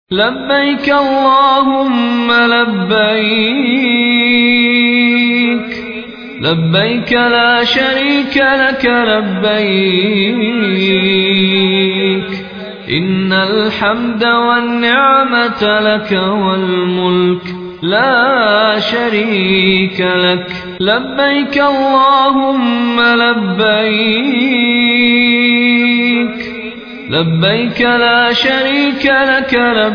لبيك اللهم لبيك لبيك لا شريك لك لبيك إن الحمد والنعمة لك والملك لا شريك لك لبيك اللهم لبيك لبيك لا شريك لك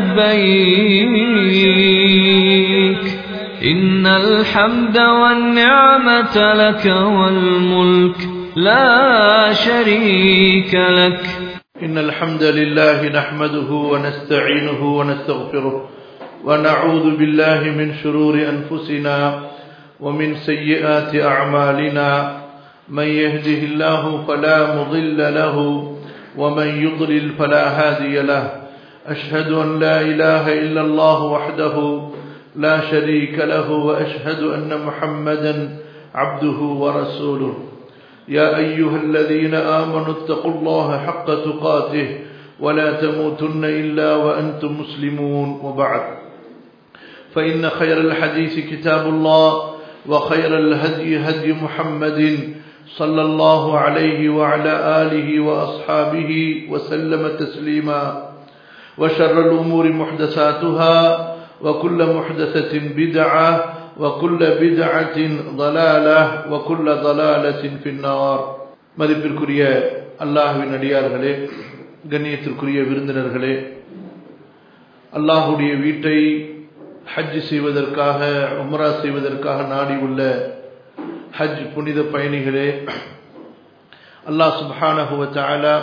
لبيك إن الحمد والنعمة لك والملك لا شريك لك إن الحمد لله نحمده ونستعينه ونستغفره ونعوذ بالله من شرور أنفسنا ومن سيئات أعمالنا من يهده الله فلا مضل له ومن يضلل فلا هادي له أشهد أن لا إله إلا الله وحده لا شريك له وأشهد أن محمدا عبده ورسوله يا أيها الذين آمنوا اتقوا الله حق تقاته ولا تموتن إلا وأنتم مسلمون وبعد فإن خير الحديث كتاب الله وخير الهدي هدي محمد صلى الله عليه وعلى آله وأصحابه وسلم تسليما وشر الأمور محدثاتها وكل محدثة بدعة وكل بدعة ضلالة وكل ضلالة في النار மதிப்பிற்குரிய அல்லாஹுவின் அடியார்களே கண்ணியத்திற்குரிய விருந்தினர்களே அல்லாஹுடைய வீட்டை ஹஜ் செய்வதற்காக உம்ரா செய்வதற்காக நாடி உள்ள ஹஜ் புனித பயணிகளே அல்லாஹ் சுபானகுவத்தாலா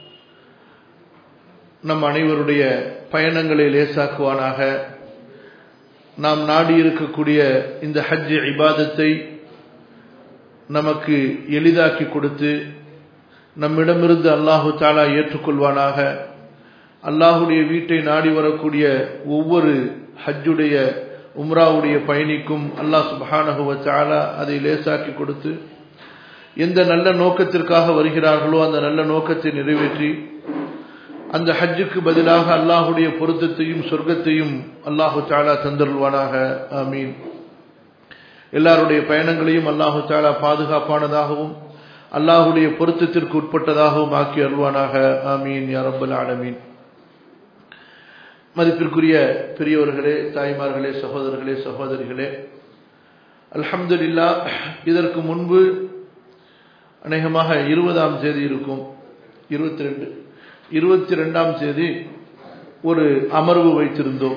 நம் அனைவருடைய பயணங்களை லேசாக்குவானாக நாம் நாடி இருக்கக்கூடிய இந்த ஹஜ் இபாதத்தை நமக்கு எளிதாக்கி கொடுத்து நம்மிடமிருந்து அல்லாஹு தாலா ஏற்றுக்கொள்வானாக அல்லாஹுடைய வீட்டை நாடி வரக்கூடிய ஒவ்வொரு ஹஜ்ஜுடைய உம்ராவுடைய பயணிக்கும் அல்லாஹ் சுபஹானகுவ தாலா அதை லேசாக்கி கொடுத்து எந்த நல்ல நோக்கத்திற்காக வருகிறார்களோ அந்த நல்ல நோக்கத்தை நிறைவேற்றி அந்த ஹஜ்ஜுக்கு பதிலாக அல்லாஹுடைய பொருத்தத்தையும் சொர்க்கத்தையும் அல்லாஹு தாலா தந்தருள்வானாக ஆமீன் எல்லாருடைய பயணங்களையும் அல்லாஹு தாலா பாதுகாப்பானதாகவும் அல்லாஹுடைய பொருத்தத்திற்கு உட்பட்டதாகவும் ஆக்கி அருள்வானாக ஆமீன் யாரப்பல் ஆலமீன் மதிப்பிற்குரிய பெரியவர்களே தாய்மார்களே சகோதரர்களே சகோதரிகளே அல்ஹம்துலில்லா இதற்கு முன்பு அநேகமாக இருபதாம் தேதி இருக்கும் இருபத்தி ரெண்டு இருபத்தி ரெண்டாம் தேதி ஒரு அமர்வு வைத்திருந்தோம்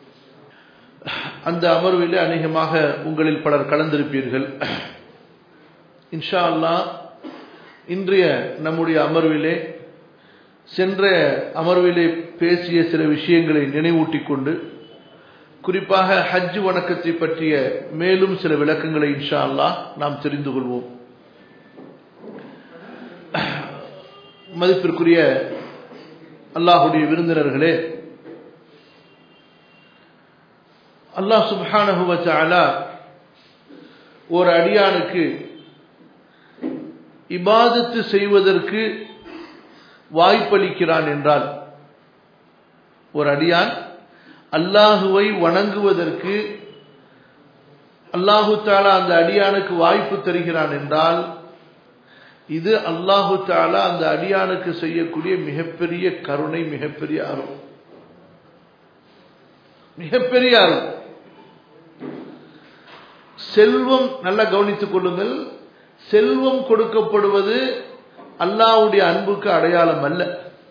அந்த அமர்விலே அநேகமாக உங்களில் பலர் கலந்திருப்பீர்கள் இன்ஷா அல்லா இன்றைய நம்முடைய அமர்விலே சென்ற அமர்விலே பேசிய சில விஷயங்களை நினைவூட்டிக் கொண்டு குறிப்பாக ஹஜ் வணக்கத்தை பற்றிய மேலும் சில விளக்கங்களை இன்ஷா அல்லா நாம் தெரிந்து கொள்வோம் மதிப்பிற்குரிய அல்லாஹுடைய விருந்தினர்களே அல்லாஹ் சுபானகுவச்சாலா ஒரு அடியானுக்கு இபாதத்து செய்வதற்கு வாய்ப்பளிக்கிறான் என்றால் ஒரு அடியான் அல்லாஹுவை வணங்குவதற்கு அல்லாஹு தாலா அந்த அடியானுக்கு வாய்ப்பு தருகிறான் என்றால் இது அல்லாஹு தாலா அந்த அடியானுக்கு செய்யக்கூடிய மிகப்பெரிய கருணை மிகப்பெரிய அருள் மிகப்பெரிய அருள் செல்வம் நல்லா கவனித்துக் கொள்ளுங்கள் செல்வம் கொடுக்கப்படுவது அல்லாவுடைய அன்புக்கு அடையாளம் அல்ல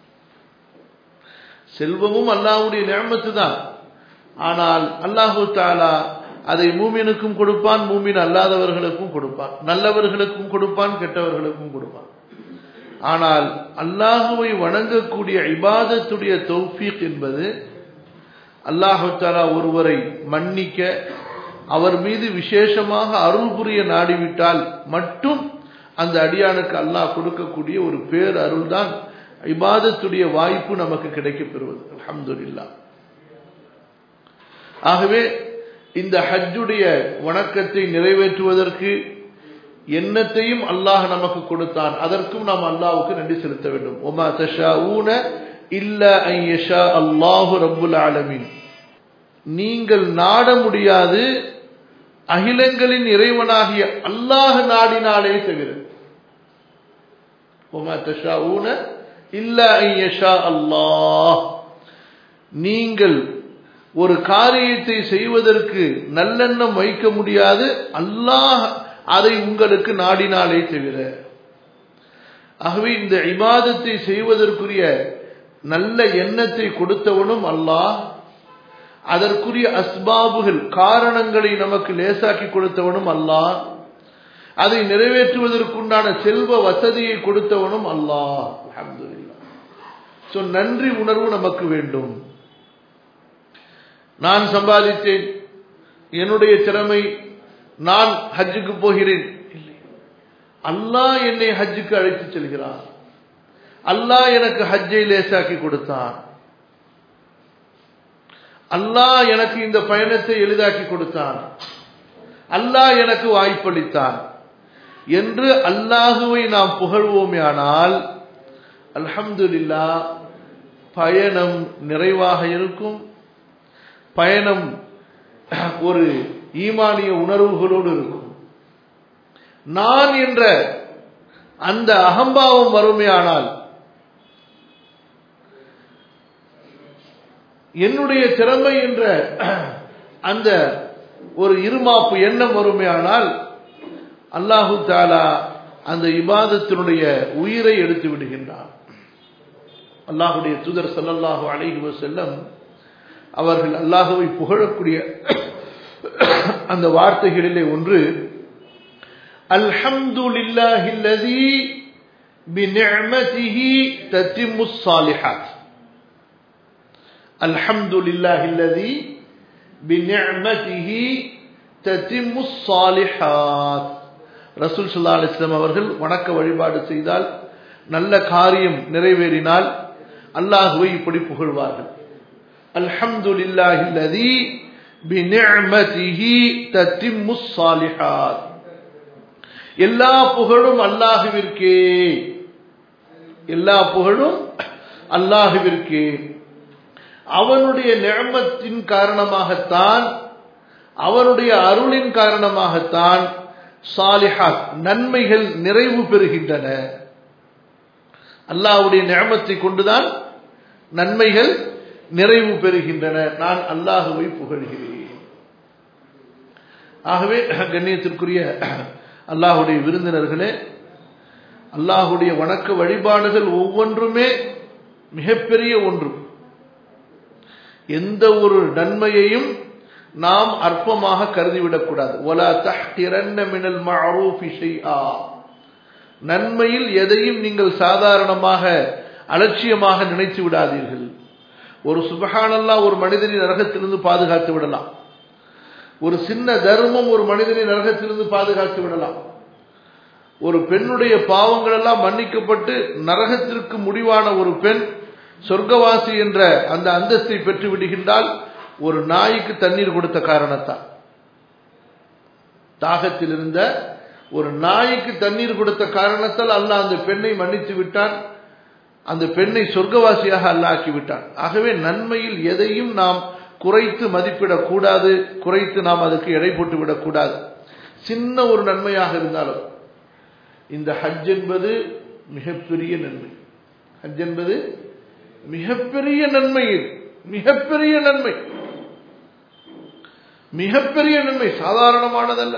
செல்வமும் அல்லாவுடைய நியமத்து தான் ஆனால் அல்லாஹு தாலா அதை மூமினுக்கும் கொடுப்பான் மூமின் அல்லாதவர்களுக்கும் கொடுப்பான் நல்லவர்களுக்கும் கொடுப்பான் கெட்டவர்களுக்கும் கொடுப்பான் ஆனால் அல்லாஹுவை வணங்கக்கூடிய இபாதத்துடைய தௌஃபீக் என்பது அல்லாஹு தாலா ஒருவரை மன்னிக்க அவர் மீது விசேஷமாக அருள் புரிய நாடிவிட்டால் மட்டும் அந்த அடியானுக்கு அல்லாஹ் கொடுக்கக்கூடிய ஒரு பேர் அருள் தான் இபாதத்துடைய வாய்ப்பு நமக்கு கிடைக்கப் பெறுவது அலமதுல்லா ஆகவே இந்த ஹஜ்ஜுடைய வணக்கத்தை நிறைவேற்றுவதற்கு எண்ணத்தையும் அல்லாஹ் நமக்கு கொடுத்தான் அதற்கும் நாம் அல்லாவுக்கு நன்றி செலுத்த வேண்டும் ஒமா தஷா ஊன இல்ல ஐயஷா அல்லாஹு ரப்புல் ஆலமீன் நீங்கள் நாட முடியாது அகிலங்களின் இறைவனாகிய அல்லாஹ் நாடினாலே தவிர இல்ல ஐயஷா அல்லாஹ் நீங்கள் ஒரு காரியத்தை செய்வதற்கு நல்லெண்ணம் வைக்க முடியாது அல்லாஹ் அதை உங்களுக்கு நாடினாலே தவிர ஆகவே இந்த இபாதத்தை செய்வதற்குரிய நல்ல எண்ணத்தை கொடுத்தவனும் அல்லாஹ் அதற்குரிய அஸ்பாபுகள் காரணங்களை நமக்கு லேசாக்கி கொடுத்தவனும் அல்லாஹ் அதை நிறைவேற்றுவதற்குண்டான செல்வ வசதியை கொடுத்தவனும் அல்லாஹ் அல்ஹம்துலில்லாஹ் சோ நன்றி உணர்வு நமக்கு வேண்டும் நான் சம்பாதித்தேன் என்னுடைய திறமை நான் ஹஜ்ஜுக்கு போகிறேன் இல்லை அல்லாஹ் என்னை ஹஜ்ஜுக்கு அழைத்து செல்கிறான் அல்லாஹ் எனக்கு ஹஜ்ஜை லேசாக்கி கொடுத்தான் அல்லாஹ் எனக்கு இந்த பயணத்தை எளிதாக்கி கொடுத்தான் அல்லாஹ் எனக்கு வாய்ப்பளித்தான் என்று அல்லாஹுவை நாம் புகழ்வோமே ஆனால் அல்ஹம்துலில்லா பயணம் நிறைவாக இருக்கும் பயணம் ஒரு ஈமானிய உணர்வுகளோடு இருக்கும் நான் என்ற அந்த அகம்பாவம் வறுமையானால் என்னுடைய திறமை என்ற அந்த ஒரு இருமாப்பு எண்ணம் வறுமையானால் அல்லாஹு தாலா அந்த இபாதத்தினுடைய உயிரை எடுத்து விடுகின்றான் அல்லாஹுடைய தூதர் சல்லல்லாஹு அலைஹி வஸல்லம் அவர்கள் அல்லாஹுவை புகழக்கூடிய அந்த வார்த்தைகளிலே ஒன்று அல்ஹம்துலில்லாஹில்லதி பிநிஅமதிஹி தத்திமுஸ் சாலிஹாத் அல்ஹம்துலில்லாஹில்லதி பிநிஅமதிஹி தத்திமுஸ் சாலிஹாத் ரசூல் ஸல்லல்லாஹு அலைஹி வஸல்லம் அவர்கள் வணக்க வழிபாடு செய்தால் நல்ல காரியம் நிறைவேறினால் அல்லாஹுவை இப்படி புகழ்வார்கள் அல்ஹம்துலில்லாஹில்லதி பிநிஅமதிஹி தத்திமுஸ் சாலிஹாத் எல்லா புகழும் அல்லாஹுவிற்கே எல்லா புகழும் அல்லாஹுவிற்கே அவனுடைய நியமத்தின் காரணமாகத்தான் அவனுடைய அருளின் காரணமாகத்தான் சாலிஹாத் நன்மைகள் நிறைவு பெறுகின்றன அல்லாஹ்வுடைய நியமத்தை கொண்டுதான் நன்மைகள் நிறைவு பெறுகின்றன நான் அல்லாஹுவை புகழ்கிறேன் ஆகவே கண்ணியத்திற்குரிய அல்லாஹுடைய விருந்தினர்களே அல்லாஹுடைய வணக்க வழிபாடுகள் ஒவ்வொன்றுமே மிகப்பெரிய ஒன்று எந்த ஒரு நன்மையையும் நாம் அற்பமாக கருதிவிடக்கூடாது ஒலா தஹ்திரன்ன மினல் மஅரூஃபி ஷைஆ நன்மையில் எதையும் நீங்கள் சாதாரணமாக அலட்சியமாக நினைத்து விடாதீர்கள் ஒரு சுபஹானல்லா ஒரு மனிதனை நரகத்திலிருந்து பாதுகாத்து விடலாம் ஒரு சின்ன தர்மம் ஒரு மனிதனை நரகத்திலிருந்து பாதுகாத்து விடலாம் ஒரு பெண்ணுடைய பாவங்கள் எல்லாம் மன்னிக்கப்பட்டு நரகத்திற்கு முடிவான ஒரு பெண் சொர்க்கவாசி என்ற அந்த அந்தஸ்தை பெற்று விடுகின்றால் ஒரு நாய்க்கு தண்ணீர் கொடுத்த காரணத்தால் தாகத்தில் இருந்த ஒரு நாய்க்கு தண்ணீர் கொடுத்த காரணத்தால் அல்லாஹ் அந்த பெண்ணை மன்னித்து விட்டான் அந்த பெண்ணை சொர்க்கவாசியாக அல்லாக்கி விட்டான் ஆகவே நன்மையில் எதையும் நாம் குறைத்து மதிப்பிடக் கூடாது குறைத்து நாம் அதுக்கு எடை போட்டு விடக்கூடாது சின்ன ஒரு நன்மையாக இருந்தாலும் இந்த ஹஜ் என்பது மிகப்பெரிய நன்மை ஹஜ் என்பது மிகப்பெரிய நன்மை இது மிகப்பெரிய நன்மை மிகப்பெரிய நன்மை சாதாரணமானதல்ல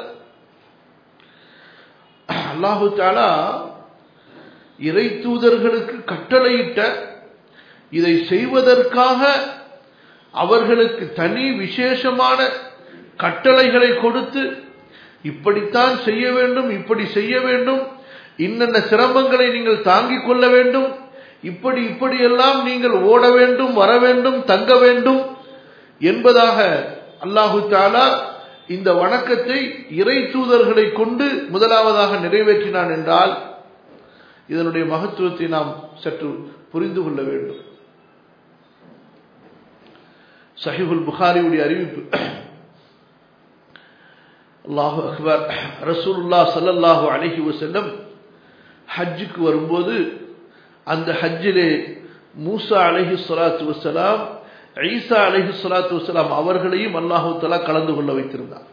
அல்லாஹு தாலா இறை தூதர்களுக்கு கட்டளையிட்ட இதை செய்வதற்காக அவர்களுக்கு தனி விசேஷமான கட்டளைகளை கொடுத்து இப்படித்தான் செய்ய வேண்டும் இப்படி செய்ய வேண்டும் இன்னென்ன சிரமங்களை நீங்கள் தாங்கிக் கொள்ள வேண்டும் இப்படி இப்படியெல்லாம் நீங்கள் ஓட வேண்டும் வர வேண்டும் தங்க வேண்டும் என்பதாக அல்லாஹு தாலா இந்த வணக்கத்தை இறை தூதர்களை கொண்டு முதலாவதாக நிறைவேற்றினான் என்றால் இதனுடைய மகத்துவத்தை நாம் சற்று புரிந்து கொள்ள வேண்டும் சஹிபுல் புகாரியுடைய அறிவிப்பு அல்லாஹு அக்பர் ரசூலுல்லா சல்லல்லாஹு அலஹி வசல்லம் ஹஜ்ஜுக்கு வரும்போது அந்த ஹஜ்ஜிலே மூசா அலஹி சொலாத்து வசலாம் ஈசா அலஹி சொலாத்து வசலாம் அவர்களையும் அல்லாஹு தலா கலந்து கொள்ள வைத்திருந்தார்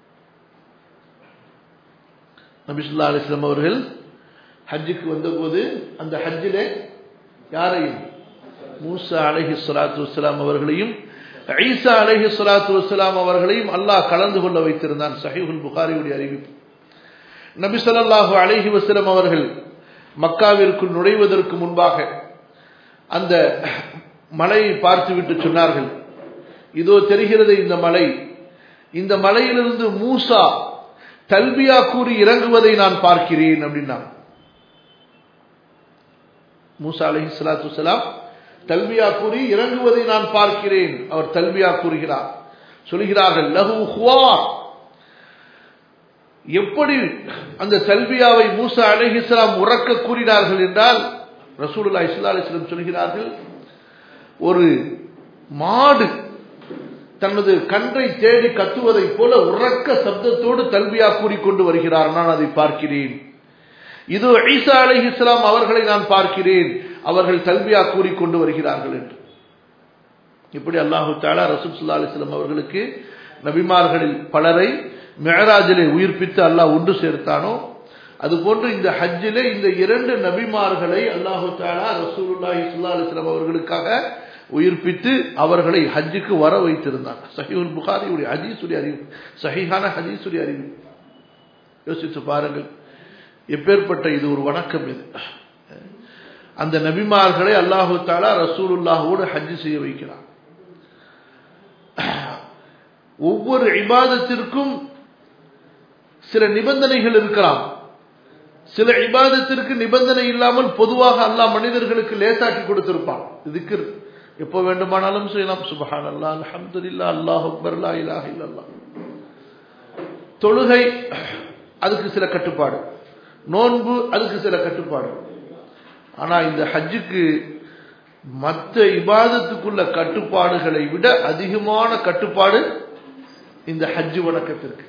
நபிசுல்லா அலிஸ்லாம் அவர்கள் ஹஜ்ஜுக்கு வந்தபோது அந்த ஹஜ்ஜிலே யாரையும் மூசா அலஹி சொலாத்து வசலாம் அவர்களையும் ஈசா அலஹி சொலாத்து வசலாம் அவர்களையும் அல்லாஹ் கலந்து கொள்ள வைத்திருந்தான் சஹிஹுல் புகாரியுடைய அறிவிப்பு நபி சொல்லாஹு அலஹி வசலம் அவர்கள் மக்காவிற்குள் நுழைவதற்கு முன்பாக அந்த மலையை பார்த்துவிட்டு சொன்னார்கள் இதோ தெரிகிறது இந்த மலை இந்த மலையிலிருந்து மூசா தல்பியா கூறி இறங்குவதை நான் பார்க்கிறேன் அப்படின்னா மூசா அலஹி சலாத்து சலாம் தல்பியா கூறி இறங்குவதை நான் பார்க்கிறேன் அவர் தல்பியா கூறுகிறார் சொல்கிறார்கள் லஹு ஹுவார் எப்படி அந்த தல்பியாவை மூசா அலஹிஸ்லாம் உறக்க கூறினார்கள் என்றால் ரசூலுல்லா இஸ்லா அலிஸ்லம் சொல்கிறார்கள் ஒரு மாடு தனது கன்றை தேடி கத்துவதைப் போல உறக்க சப்தத்தோடு தல்பியா கூறிக்கொண்டு வருகிறார் நான் அதை பார்க்கிறேன் இது ஈசா அலி இஸ்லாம் அவர்களை நான் பார்க்கிறேன் அவர்கள் தல்பியா கூறிக்கொண்டு வருகிறார்கள் என்று இப்படி அல்லாஹு தாலா ரசூல் சுல்லா அலிஸ்லாம் அவர்களுக்கு நபிமார்களில் பலரை மெஹராஜிலே உயிர்ப்பித்து அல்லாஹ் ஒன்று சேர்த்தானோ அதுபோன்று இந்த ஹஜ்ஜிலே இந்த இரண்டு நபிமார்களை அல்லாஹு தாலா ரசூலுல்லாஹி சுல்லா அலிஸ்லாம் அவர்களுக்காக உயிர்ப்பித்து அவர்களை ஹஜ்ஜுக்கு வர வைத்திருந்தார் சஹிவுல் புகாரியுடைய ஹதீசுடைய அறிவு சஹிஹான ஹதீசுடைய அறிவு யோசித்து பாருங்கள் எப்பேற்பட்ட இது ஒரு வணக்கம் இது அந்த நபிமார்களை அல்லாஹு தாலா ரசூலுல்லாஹோடு ஹஜ்ஜு செய்ய வைக்கிறார் ஒவ்வொரு இபாதத்திற்கும் சில நிபந்தனைகள் இருக்கலாம் சில இபாதத்திற்கு நிபந்தனை இல்லாமல் பொதுவாக அல்லாஹ் மனிதர்களுக்கு லேசாக்கி கொடுத்திருப்பான் இதுக்கு எப்போ வேண்டுமானாலும் செய்யலாம் சுபஹான் அல்லா அலமதுல்லா அல்லாஹ் அக்பர் லா இலாஹ இல்லல்லா தொழுகை அதுக்கு சில கட்டுப்பாடு நோன்பு அதுக்கு சில கட்டுப்பாடு ஆனா இந்த ஹஜ்ஜுக்கு மற்ற இபாதத்துக்குள்ள கட்டுப்பாடுகளை விட அதிகமான கட்டுப்பாடு இந்த ஹஜ்ஜு வணக்கத்திற்கு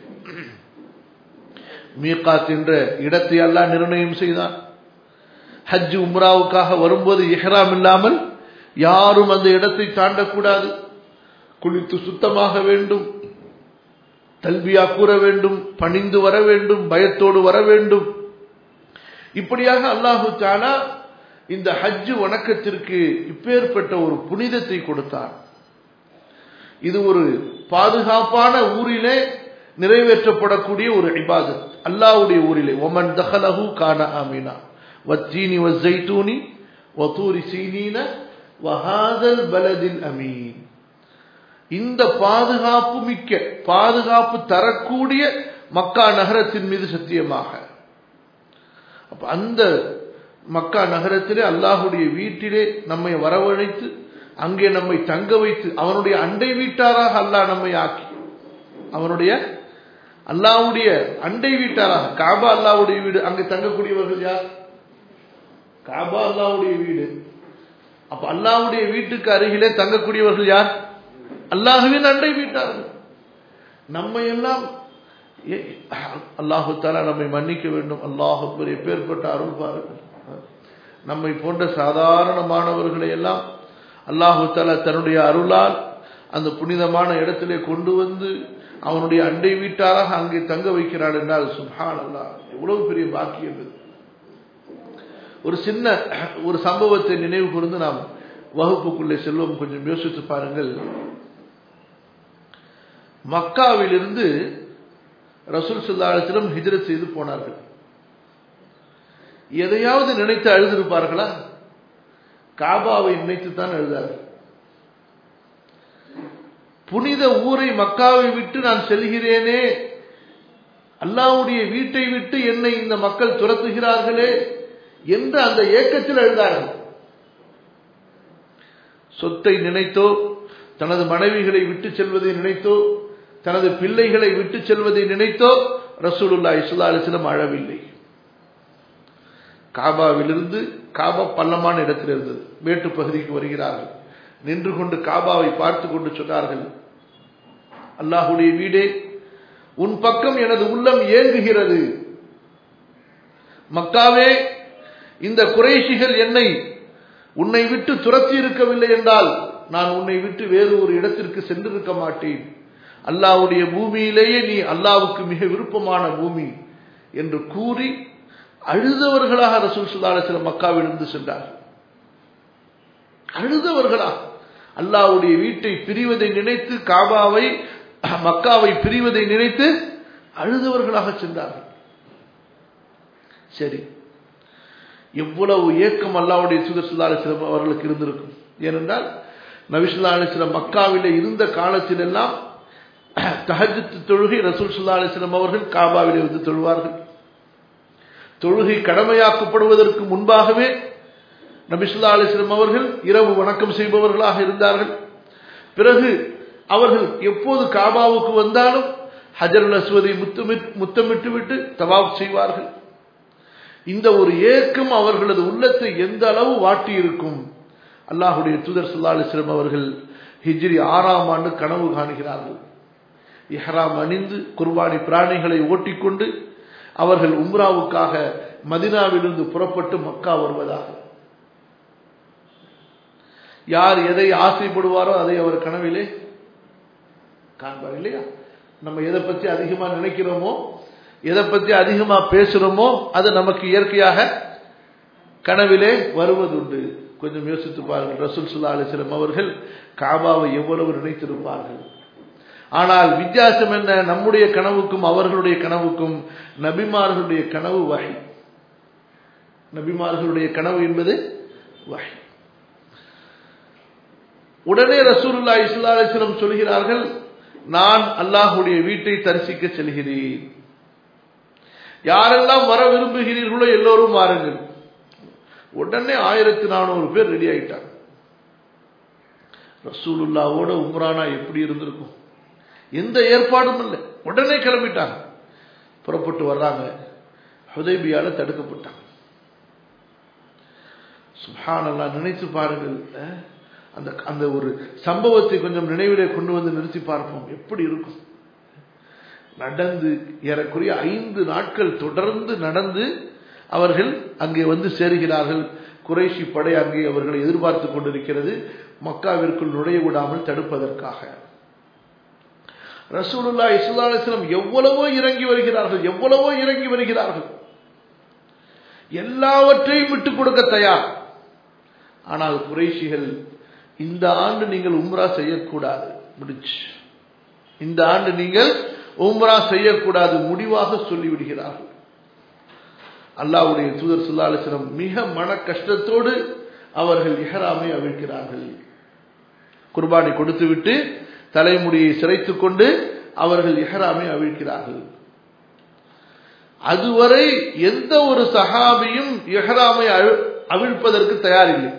மீகாத் என்ற இடத்தை எல்லாம் நிர்ணயம் செய்தான் ஹஜ் உம்ராவுக்காக வரும்போது இஹ்ராம் இல்லாமல் யாரும் அந்த இடத்தை தாண்டக்கூடாது குளித்து சுத்தமாக வேண்டும் தல்வியா கூற வேண்டும் பணிந்து வர வேண்டும் பயத்தோடு வர வேண்டும் இப்படியாக அல்லாஹு தாலா இந்த ஹஜ்ஜு வணக்கத்திற்கு இப்பேற்பட்ட ஒரு புனிதத்தை கொடுத்தார் இது ஒரு பாதுகாப்பான ஊரிலே நிறைவேற்றப்படக்கூடிய ஒரு இபாதத் அல்லாவுடைய ஊரிலே ஒமன் தஹலஹு கான ஆமினா வத்தீனி வஸ்ஸைத்தூனி வதூரி சீனீன வஹாதல் பலதில் அமீன் இந்த பாதுகாப்பு மிக்க பாதுகாப்பு தரக்கூடிய மக்கா நகரத்தின் மீது சத்தியமாக அப்ப அந்த மக்கா நகரத்திலே அல்லாஹுடைய வீட்டிலே நம்மை வரவழைத்து அங்கே நம்மை தங்க வைத்து அவனுடைய அண்டை வீட்டாராக அல்லாஹ் நம்மை ஆக்கி அவனுடைய அல்லாவுடைய அண்டை வீட்டாராக காபா அல்லாவுடைய வீடு அங்கே தங்கக்கூடியவர்கள் யார் காபா அல்லாவுடைய வீடு அப்ப அல்லாவுடைய வீட்டுக்கு அருகிலே தங்கக்கூடியவர்கள் யார் அல்லாஹுவின் அண்டை வீட்டார்கள் நம்மை எல்லாம் அல்லாஹு தாலா நம்மை மன்னிக்க வேண்டும் அல்லாஹு எப்பேற்பட்ட அருள் பாருங்கள் நம்மை போன்ற சாதாரணமானவர்களை எல்லாம் அல்லாஹு தாலா தன்னுடைய அருளால் அந்த புனிதமான இடத்திலே கொண்டு வந்து அவனுடைய அண்டை வீட்டாராக அங்கே தங்க வைக்கிறான் என்றால் சுஹான் அல்லா எவ்வளவு பெரிய பாக்கியம் இது ஒரு சின்ன ஒரு சம்பவத்தை நினைவு கூர்ந்து நாம் வகுப்புக்குள்ளே செல்வம் கொஞ்சம் யோசித்து பாருங்கள் மக்காவிலிருந்து ரசூல் சுல்லாலத்திலும் ஹிஜரத் செய்து போனார்கள் எதையாவது நினைத்து அழுதிருப்பார்களா காபாவை நினைத்து தான் எழுதார்கள் புனித ஊரை மக்காவை விட்டு நான் செல்கிறேனே அல்லாவுடைய வீட்டை விட்டு என்னை இந்த மக்கள் துரத்துகிறார்களே என்று அந்த ஏக்கத்தில் எழுதார்கள் சொத்தை நினைத்தோ தனது மனைவிகளை விட்டு செல்வதை நினைத்தோ தனது பிள்ளைகளை விட்டு செல்வதை நினைத்தோ ரசூலுல்லா இஸ்லா அலிஸ்லம் அழவில்லை காபாவிலிருந்து காபா பள்ளமான இடத்தில் இருந்தது மேட்டு பகுதிக்கு வருகிறார்கள் நின்று கொண்டு காபாவை பார்த்து கொண்டு சொன்னார்கள் அல்லாஹுடைய வீடே உன் பக்கம் எனது உள்ளம் ஏங்குகிறது மக்காவே இந்த குறைஷிகள் என்னை உன்னை விட்டு துரத்தி இருக்கவில்லை என்றால் நான் உன்னை விட்டு வேறு ஒரு இடத்திற்கு சென்றிருக்க மாட்டேன் அல்லாவுடைய பூமியிலேயே நீ அல்லாவுக்கு மிக விருப்பமான பூமி என்று கூறி அழுதவர்களாக ரசூல் சுல்லால சில மக்காவிலிருந்து சென்றார்கள் அழுதவர்களா அல்லாவுடைய வீட்டை பிரிவதை நினைத்து காபாவை மக்காவை பிரிவதை நினைத்து அழுதவர்களாக சென்றார்கள் சரி எவ்வளவு ஏக்கம் அல்லாவுடைய சுதர் சுல்லா அலிஸ்லம் அவர்களுக்கு இருந்திருக்கும் ஏனென்றால் நபிசுல்லா அலிஸ்லம் மக்காவிலே இருந்த காலத்திலெல்லாம் தஹஜத்து தொழுகை ரசூல் சுல்லா அலிஸ்லம் அவர்கள் காபாவிலே வந்து தொழுவார்கள் தொழுகை கடமையாக்கப்படுவதற்கு முன்பாகவே நபிசுல்லா அலிஸ்லம் அவர்கள் இரவு வணக்கம் செய்பவர்களாக இருந்தார்கள் பிறகு அவர்கள் எப்போது காபாவுக்கு வந்தாலும் ஹஜருல் அஸ்வதை முத்தமிட்டு முத்தமிட்டு விட்டு தவாப் செய்வார்கள் இந்த ஒரு ஏக்கம் அவர்களது உள்ளத்தை எந்த அளவு வாட்டி இருக்கும் அல்லாஹுடைய தூதர் சுல்லா அலிஸ்லம் அவர்கள் ஹிஜ்ரி ஆறாம் ஆண்டு கனவு காணுகிறார்கள் இஹ்ராம் அணிந்து குர்பானி பிராணிகளை ஓட்டிக்கொண்டு அவர்கள் உம்ராவுக்காக மதினாவிலிருந்து புறப்பட்டு மக்கா வருவதாக யார் எதை ஆசைப்படுவாரோ அதை அவர் கனவிலே காண்பார் இல்லையா நம்ம எதை பற்றி அதிகமா நினைக்கிறோமோ எதை பற்றி அதிகமா பேசுறோமோ அது நமக்கு இயற்கையாக கனவிலே வருவதுண்டு கொஞ்சம் யோசித்து பாருங்கள் ரசூல் சுல்லா அலிஸ்லம் அவர்கள் காபாவை எவ்வளவு நினைத்திருப்பார்கள் ஆனால் வித்தியாசம் என்ன நம்முடைய கனவுக்கும் அவர்களுடைய கனவுக்கும் நபிமார்களுடைய கனவு வகை நபிமார்களுடைய கனவு என்பது வகை உடனே ரசூலுல்லா இஸ்லா அலிஸ்லம் சொல்கிறார்கள் நான் அல்லாஹுடைய வீட்டை தரிசிக்க செல்கிறேன் யாரெல்லாம் வர விரும்புகிறீர்களோ எல்லோரும் வாருங்கள் உடனே ஆயிரத்தி நானூறு பேர் ரெடி ஆயிட்டாங்க ரசூலுல்லாவோட உம்ரானா எப்படி இருந்திருக்கும் எந்த ஏற்பாடும் இல்லை உடனே கிளம்பிட்டாங்க புறப்பட்டு வர்றாங்க ஹுதைபியால தடுக்கப்பட்டாங்க சுஹானல்லா நினைத்து பாருங்கள் அந்த அந்த ஒரு சம்பவத்தை கொஞ்சம் நினைவிலே கொண்டு வந்து நிறுத்தி பார்ப்போம் எப்படி இருக்கும் நடந்து ஏறக்குறைய ஐந்து நாட்கள் தொடர்ந்து நடந்து அவர்கள் அங்கே வந்து சேருகிறார்கள் குறைஷி படை அங்கே அவர்களை எதிர்பார்த்து கொண்டிருக்கிறது மக்காவிற்குள் நுழைய விடாமல் தடுப்பதற்காக ரசூலுல்லா இஸ்லா அலிஸ்லாம் எவ்வளவோ இறங்கி வருகிறார்கள் எவ்வளவோ இறங்கி வருகிறார்கள் எல்லாவற்றையும் விட்டுக் கொடுக்க தயார் ஆனால் குறைஷிகள் இந்த ஆண்டு நீங்கள் உம்ரா செய்யக்கூடாது முடிச்சு இந்த ஆண்டு நீங்கள் உம்ரா செய்யக்கூடாது முடிவாக சொல்லிவிடுகிறார்கள் அல்லாவுடைய தூதர் சுல்லாலிசனம் மிக மன கஷ்டத்தோடு அவர்கள் இஹராமை அவிழ்க்கிறார்கள் குர்பானை கொடுத்துவிட்டு தலைமுடியை சிரைத்துக் கொண்டு அவர்கள் இஹராமை அவிழ்க்கிறார்கள் அதுவரை எந்த ஒரு சஹாபியும் இஹராமை அவிழ்ப்பதற்கு தயாரில்லை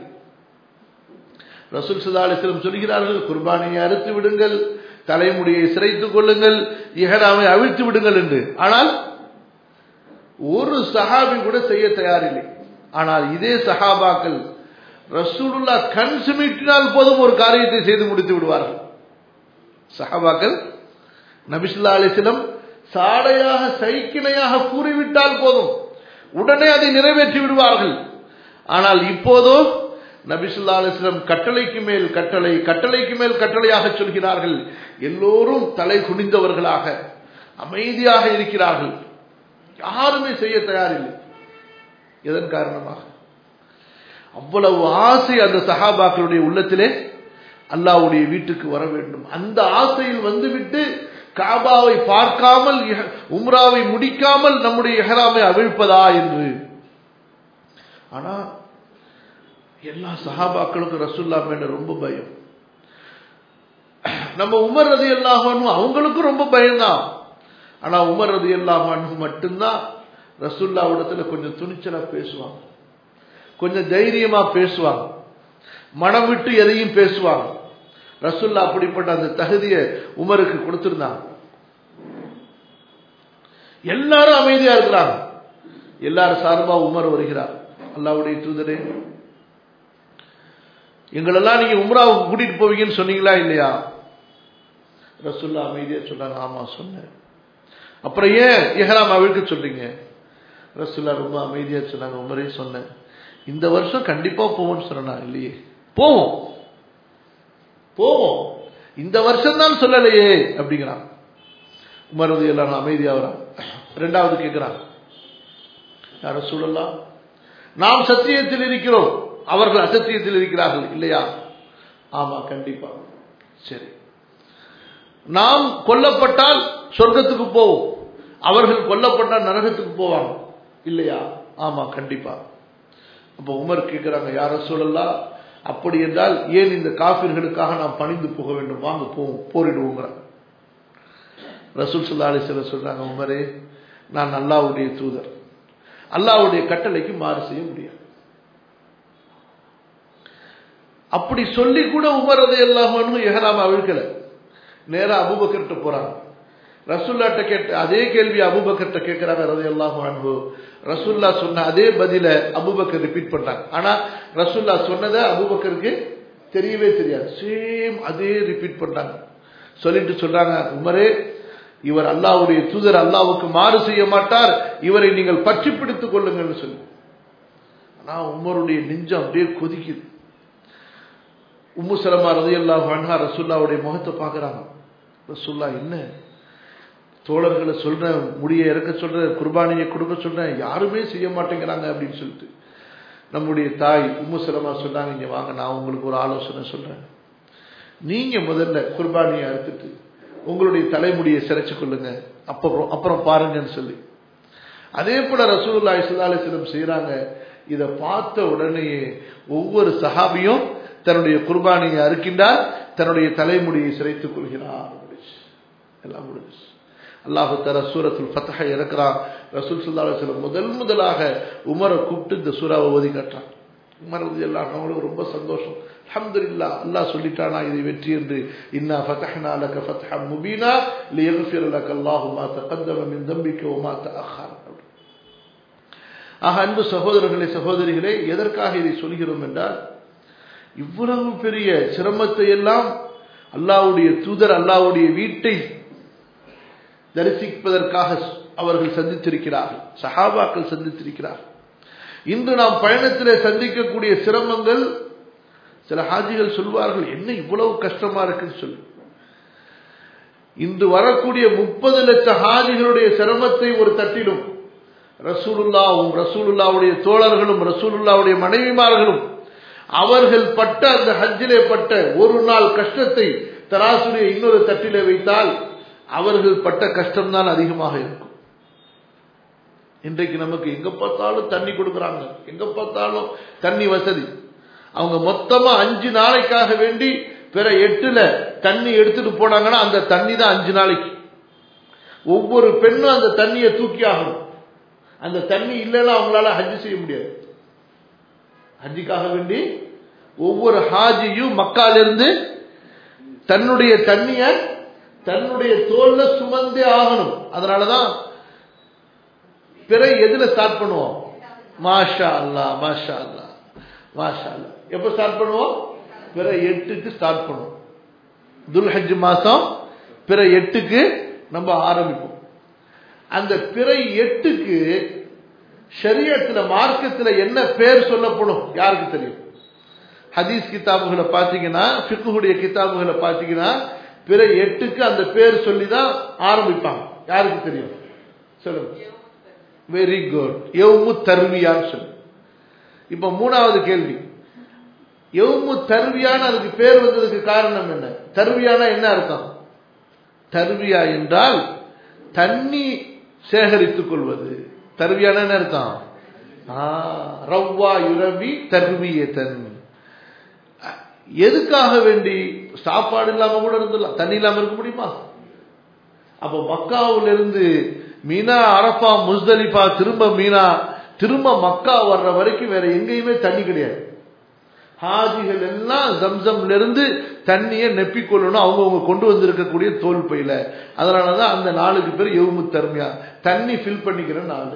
ரசூல் சுல்லா அலிஸ்லம் சொல்கிறார்கள் குர்பானியை அறுத்து விடுங்கள் தலைமுடியை சிரைத்துக் கொள்ளுங்கள் இஹராமை அவிழ்த்து விடுங்கள் என்று ஆனால் ஒரு சஹாபி கூட செய்ய தயாரில்லை ஆனால் இதே சஹாபாக்கள் ரசூலுல்லா கண் சுமிட்டினால் போதும் ஒரு காரியத்தை செய்து முடித்து விடுவார்கள் சஹாபாக்கள் நபிசுல்லா அலிஸ்லம் சாடையாக சைக்கிணையாக கூறிவிட்டால் போதும் உடனே அதை நிறைவேற்றி விடுவார்கள் ஆனால் இப்போதோ நபிசுல்லா அலிஸ்லம் கட்டளைக்கு மேல் கட்டளை கட்டளைக்கு மேல் கட்டளையாக சொல்கிறார்கள் எல்லோரும் தலை குனிந்தவர்களாக அமைதியாக இருக்கிறார்கள் யாருமே செய்ய தயாரில்லை எதன் காரணமாக அவ்வளவு ஆசை அந்த சஹாபாக்களுடைய உள்ளத்திலே அல்லாவுடைய வீட்டுக்கு வர வேண்டும் அந்த ஆசையில் வந்துவிட்டு காபாவை பார்க்காமல் உம்ராவை முடிக்காமல் நம்முடைய எஹராமை அவிழ்ப்பதா என்று ஆனா எல்லா சஹாபாக்களுக்கும் ரசுல்லா மேல ரொம்ப பயம் நம்ம உமர் ரதி அல்லாஹனும் அவங்களுக்கும் ரொம்ப பயம்தான் ஆனா உமர் ரதி அல்லாஹனு மட்டும்தான் ரசுல்லாவிடத்துல கொஞ்சம் துணிச்சலா பேசுவாங்க கொஞ்சம் தைரியமா பேசுவாங்க மனம் விட்டு எதையும் பேசுவாங்க ரசுல்லா அப்படிப்பட்ட அந்த தகுதியை உமருக்கு கொடுத்திருந்தாங்க எல்லாரும் அமைதியா இருக்கிறாங்க எல்லாரும் சார்பா உமர் வருகிறார் அல்லாவுடைய தூதரே எங்களெல்லாம் நீங்க உம்ராவுக்கு கூட்டிட்டு போவீங்கன்னு சொன்னீங்களா இல்லையா ரசுல்லா அமைதியா சொன்னாங்க ஆமா சொன்னேன் அப்புறம் ஏன் எஹராம் அவிழ்க்க சொல்றீங்க ரசுல்லா ரொம்ப அமைதியா சொன்னாங்க உமரே சொன்னேன் இந்த வருஷம் கண்டிப்பா போவோம்னு சொன்னா இல்லையே போவோம் போவோம் இந்த வருஷம் தான் சொல்லலையே அப்படிங்கிறான் உமரது எல்லாம் அமைதியாகிறான் ரெண்டாவது கேட்கிறான் யார சூழலாம் நாம் சத்தியத்தில் இருக்கிறோம் அவர்கள் அசத்தியத்தில் இருக்கிறார்கள் இல்லையா ஆமா கண்டிப்பா சரி நாம் கொல்லப்பட்டால் சொர்க்கத்துக்கு போவோம் அவர்கள் கொல்லப்பட்டால் நரகத்துக்கு போவாங்க இல்லையா ஆமா கண்டிப்பா அப்ப உமர் கேட்கிறாங்க யார சூழல்லா அப்படி என்றால் ஏன் இந்த காபிர்களுக்காக நாம் பணிந்து போக வேண்டும் வாங்க போவோம் போரிடுவோங்கிறாங்க ரசூல் சுல்லா அலிஸ்ல சொல்றாங்க உமரே நான் அல்லாவுடைய தூதர் அல்லாவுடைய கட்டளைக்கு மாறு செய்ய முடியாது அப்படி சொல்லி கூட உமர் அதை எல்லாம் எஹராம அவிழ்க்கல நேரா அபுபக்கர்கிட்ட போறாங்க ரசுல்லாட்ட கேட்ட அதே கேள்வி அபுபக்கர்கிட்ட கேட்கிறாங்க ரதி அல்லாஹு அன்பு ரசுல்லா சொன்ன அதே பதில அபுபக்கர் ரிப்பீட் பண்றாங்க ஆனா ரசுல்லா சொன்னதை அபுபக்கருக்கு தெரியவே தெரியாது சேம் அதே ரிப்பீட் பண்றாங்க சொல்லிட்டு சொல்றாங்க உமரே இவர் அல்லாவுடைய தூதர் அல்லாவுக்கு மாறு செய்ய மாட்டார் இவரை நீங்கள் பற்றி பிடித்துக் கொள்ளுங்கள்னு சொல்லி ஆனா உமருடைய நெஞ்சம் அப்படியே கொதிக்குது உம்மு சலமா ரதி அல்லாஹ் அன்ஹா ரசுல்லாவுடைய முகத்தை பார்க்கறாங்க ரசுல்லா என்ன தோழர்களை சொல்றேன் முடிய இறக்க சொல்றேன் குர்பானியை கொடுக்க சொல்றேன் யாருமே செய்ய மாட்டேங்கிறாங்க அப்படின்னு சொல்லிட்டு நம்முடைய தாய் உம்மு சலமா சொன்னாங்க இங்க வாங்க நான் உங்களுக்கு ஒரு ஆலோசனை சொல்றேன் நீங்க முதல்ல குர்பானியை அறுத்துட்டு உங்களுடைய தலைமுடியை சிறைச்சு கொள்ளுங்க அப்புறம் அப்புறம் பாருங்கன்னு சொல்லி அதே போல ரசூல்லா இஸ்லாலிஸ்லம் செய்யறாங்க இதை பார்த்த உடனேயே ஒவ்வொரு சஹாபியும் தன்னுடைய குர்பானியை அறுக்கின்றார் தன்னுடைய தலைமுடியை சிறைத்துக் கொள்கிறார் எல்லாம் முடிஞ்சு அல்லாஹு தர சூரத்துல் ஃபத்தஹை இறக்குறான் ரசூல் சுல்லா அலுவலம் முதல் முதலாக உமரை கூப்பிட்டு இந்த சூறாவை ஓதி காட்டுறான் உமர் ரதி எல்லாம் அவங்களுக்கு ரொம்ப சந்தோஷம் அல்ஹம்துலில்லாஹ் அல்லாஹ் சொல்லிட்டானா இது வெற்றி என்று இன்னா ஃபதஹ்னா லக ஃபத்ஹா முபீனா லியக்ஃபிர லக அல்லாஹு மா தகத்தம மின் தம்பிக்க வ மா தஅخر ஆக அன்பு சகோதரர்களே சகோதரிகளே எதற்காக இதை சொல்கிறோம் என்றால் இவ்வளவு பெரிய சிரமத்தை எல்லாம் அல்லாவுடைய தூதர் அல்லாவுடைய வீட்டை தரிசிப்பதற்காக அவர்கள் சந்தித்திருக்கிறார்கள் சஹாபாக்கள் சந்தித்திருக்கிறார்கள் இன்று நாம் பயணத்திலே சந்திக்கக்கூடிய சிரமங்கள் சில ஹாஜிகள் சொல்வார்கள் என்ன இவ்வளவு கஷ்டமா இருக்குன்னு சொல்லி இன்று வரக்கூடிய முப்பது லட்சம் ஹாஜிகளுடைய சிரமத்தை ஒரு தட்டிலும் ரசூலுல்லாவும் ரசூலுல்லாவுடைய தோழர்களும் ரசூலுல்லாவுடைய மனைவிமார்களும் அவர்கள் பட்ட அந்த ஹஜ்ஜிலே பட்ட ஒரு நாள் கஷ்டத்தை தராசுடைய இன்னொரு தட்டிலே வைத்தால் அவர்கள் பட்ட கஷ்டம்தான் அதிகமாக இருக்கும் இன்றைக்கு நமக்கு எங்க பார்த்தாலும் தண்ணி கொடுக்குறாங்க எங்க பார்த்தாலும் தண்ணி வசதி அவங்க மொத்தமா அஞ்சு நாளைக்காக வேண்டி பிற எட்டுல தண்ணி எடுத்துட்டு போனாங்கன்னா அந்த தண்ணி தான் அஞ்சு நாளைக்கு ஒவ்வொரு பெண்ணும் அந்த தண்ணியை தூக்கி ஆகணும் அந்த தண்ணி இல்லைன்னா அவங்களால ஹஜ்ஜு செய்ய முடியாது ஹஜ்ஜிக்காக வேண்டி ஒவ்வொரு ஹாஜியும் மக்காலிருந்து தன்னுடைய தண்ணிய தன்னுடைய தோல்ல சுமந்தே ஆகணும் அதனாலதான் பிறை எதுல ஸ்டார்ட் பண்ணுவோம் மாஷா அல்லா மாஷா அல்லா மாஷா அல்லா எப்ப ஸ்டார்ட் பண்ணுவோம் பிற எட்டுக்கு ஸ்டார்ட் பண்ணுவோம் துல்ஹஜ் மாசம் பிற எட்டுக்கு நம்ம ஆரம்பிப்போம் அந்த பிறை எட்டுக்கு ஷரியத்துல மார்க்கத்துல என்ன பேர் சொல்லப்படும் யாருக்கு தெரியும் ஹதீஸ் கிதாபுகளை பார்த்தீங்கன்னா ஃபிக்குடைய கிதாபுகளை பார்த்தீங்கன்னா பிற எட்டுக்கு அந்த பேர் சொல்லி தான் ஆரம்பிப்பாங்க யாருக்கு தெரியும் சொல்லுங்க வெரி குட் எவ்மு தருவியான்னு சொல்லு இப்ப மூணாவது கேள்வி எவ்மு தருவியான்னு அதுக்கு பேர் வந்ததுக்கு காரணம் என்ன தருவியானா என்ன அர்த்தம் தருவியா என்றால் தண்ணி சேகரித்துக் கொள்வது தருவியான என்ன அர்த்தம் ரவ்வா யுரவி தருவியத்தன் எதுக்காக வேண்டி சாப்பாடு இல்லாம கூட இருந்துடலாம் தண்ணி இல்லாம இருக்க முடியுமா அப்ப மக்காவுல இருந்து மீனா அரப்பா முஸ்தலிஃபா திரும்ப மீனா திரும்ப மக்கா வர்ற வரைக்கும் வேற எங்கேயுமே தண்ணி கிடையாது ஹாஜிகள் எல்லாம் ஜம்சம்ல இருந்து தண்ணியை நெப்பிக்கொள்ளணும் அவங்கவுங்க கொண்டு வந்திருக்கக்கூடிய தோல் பையில அதனாலதான் அந்த நாளுக்கு பேர் எவுமு தர்மியா தண்ணி ஃபில் பண்ணிக்கிற நாள்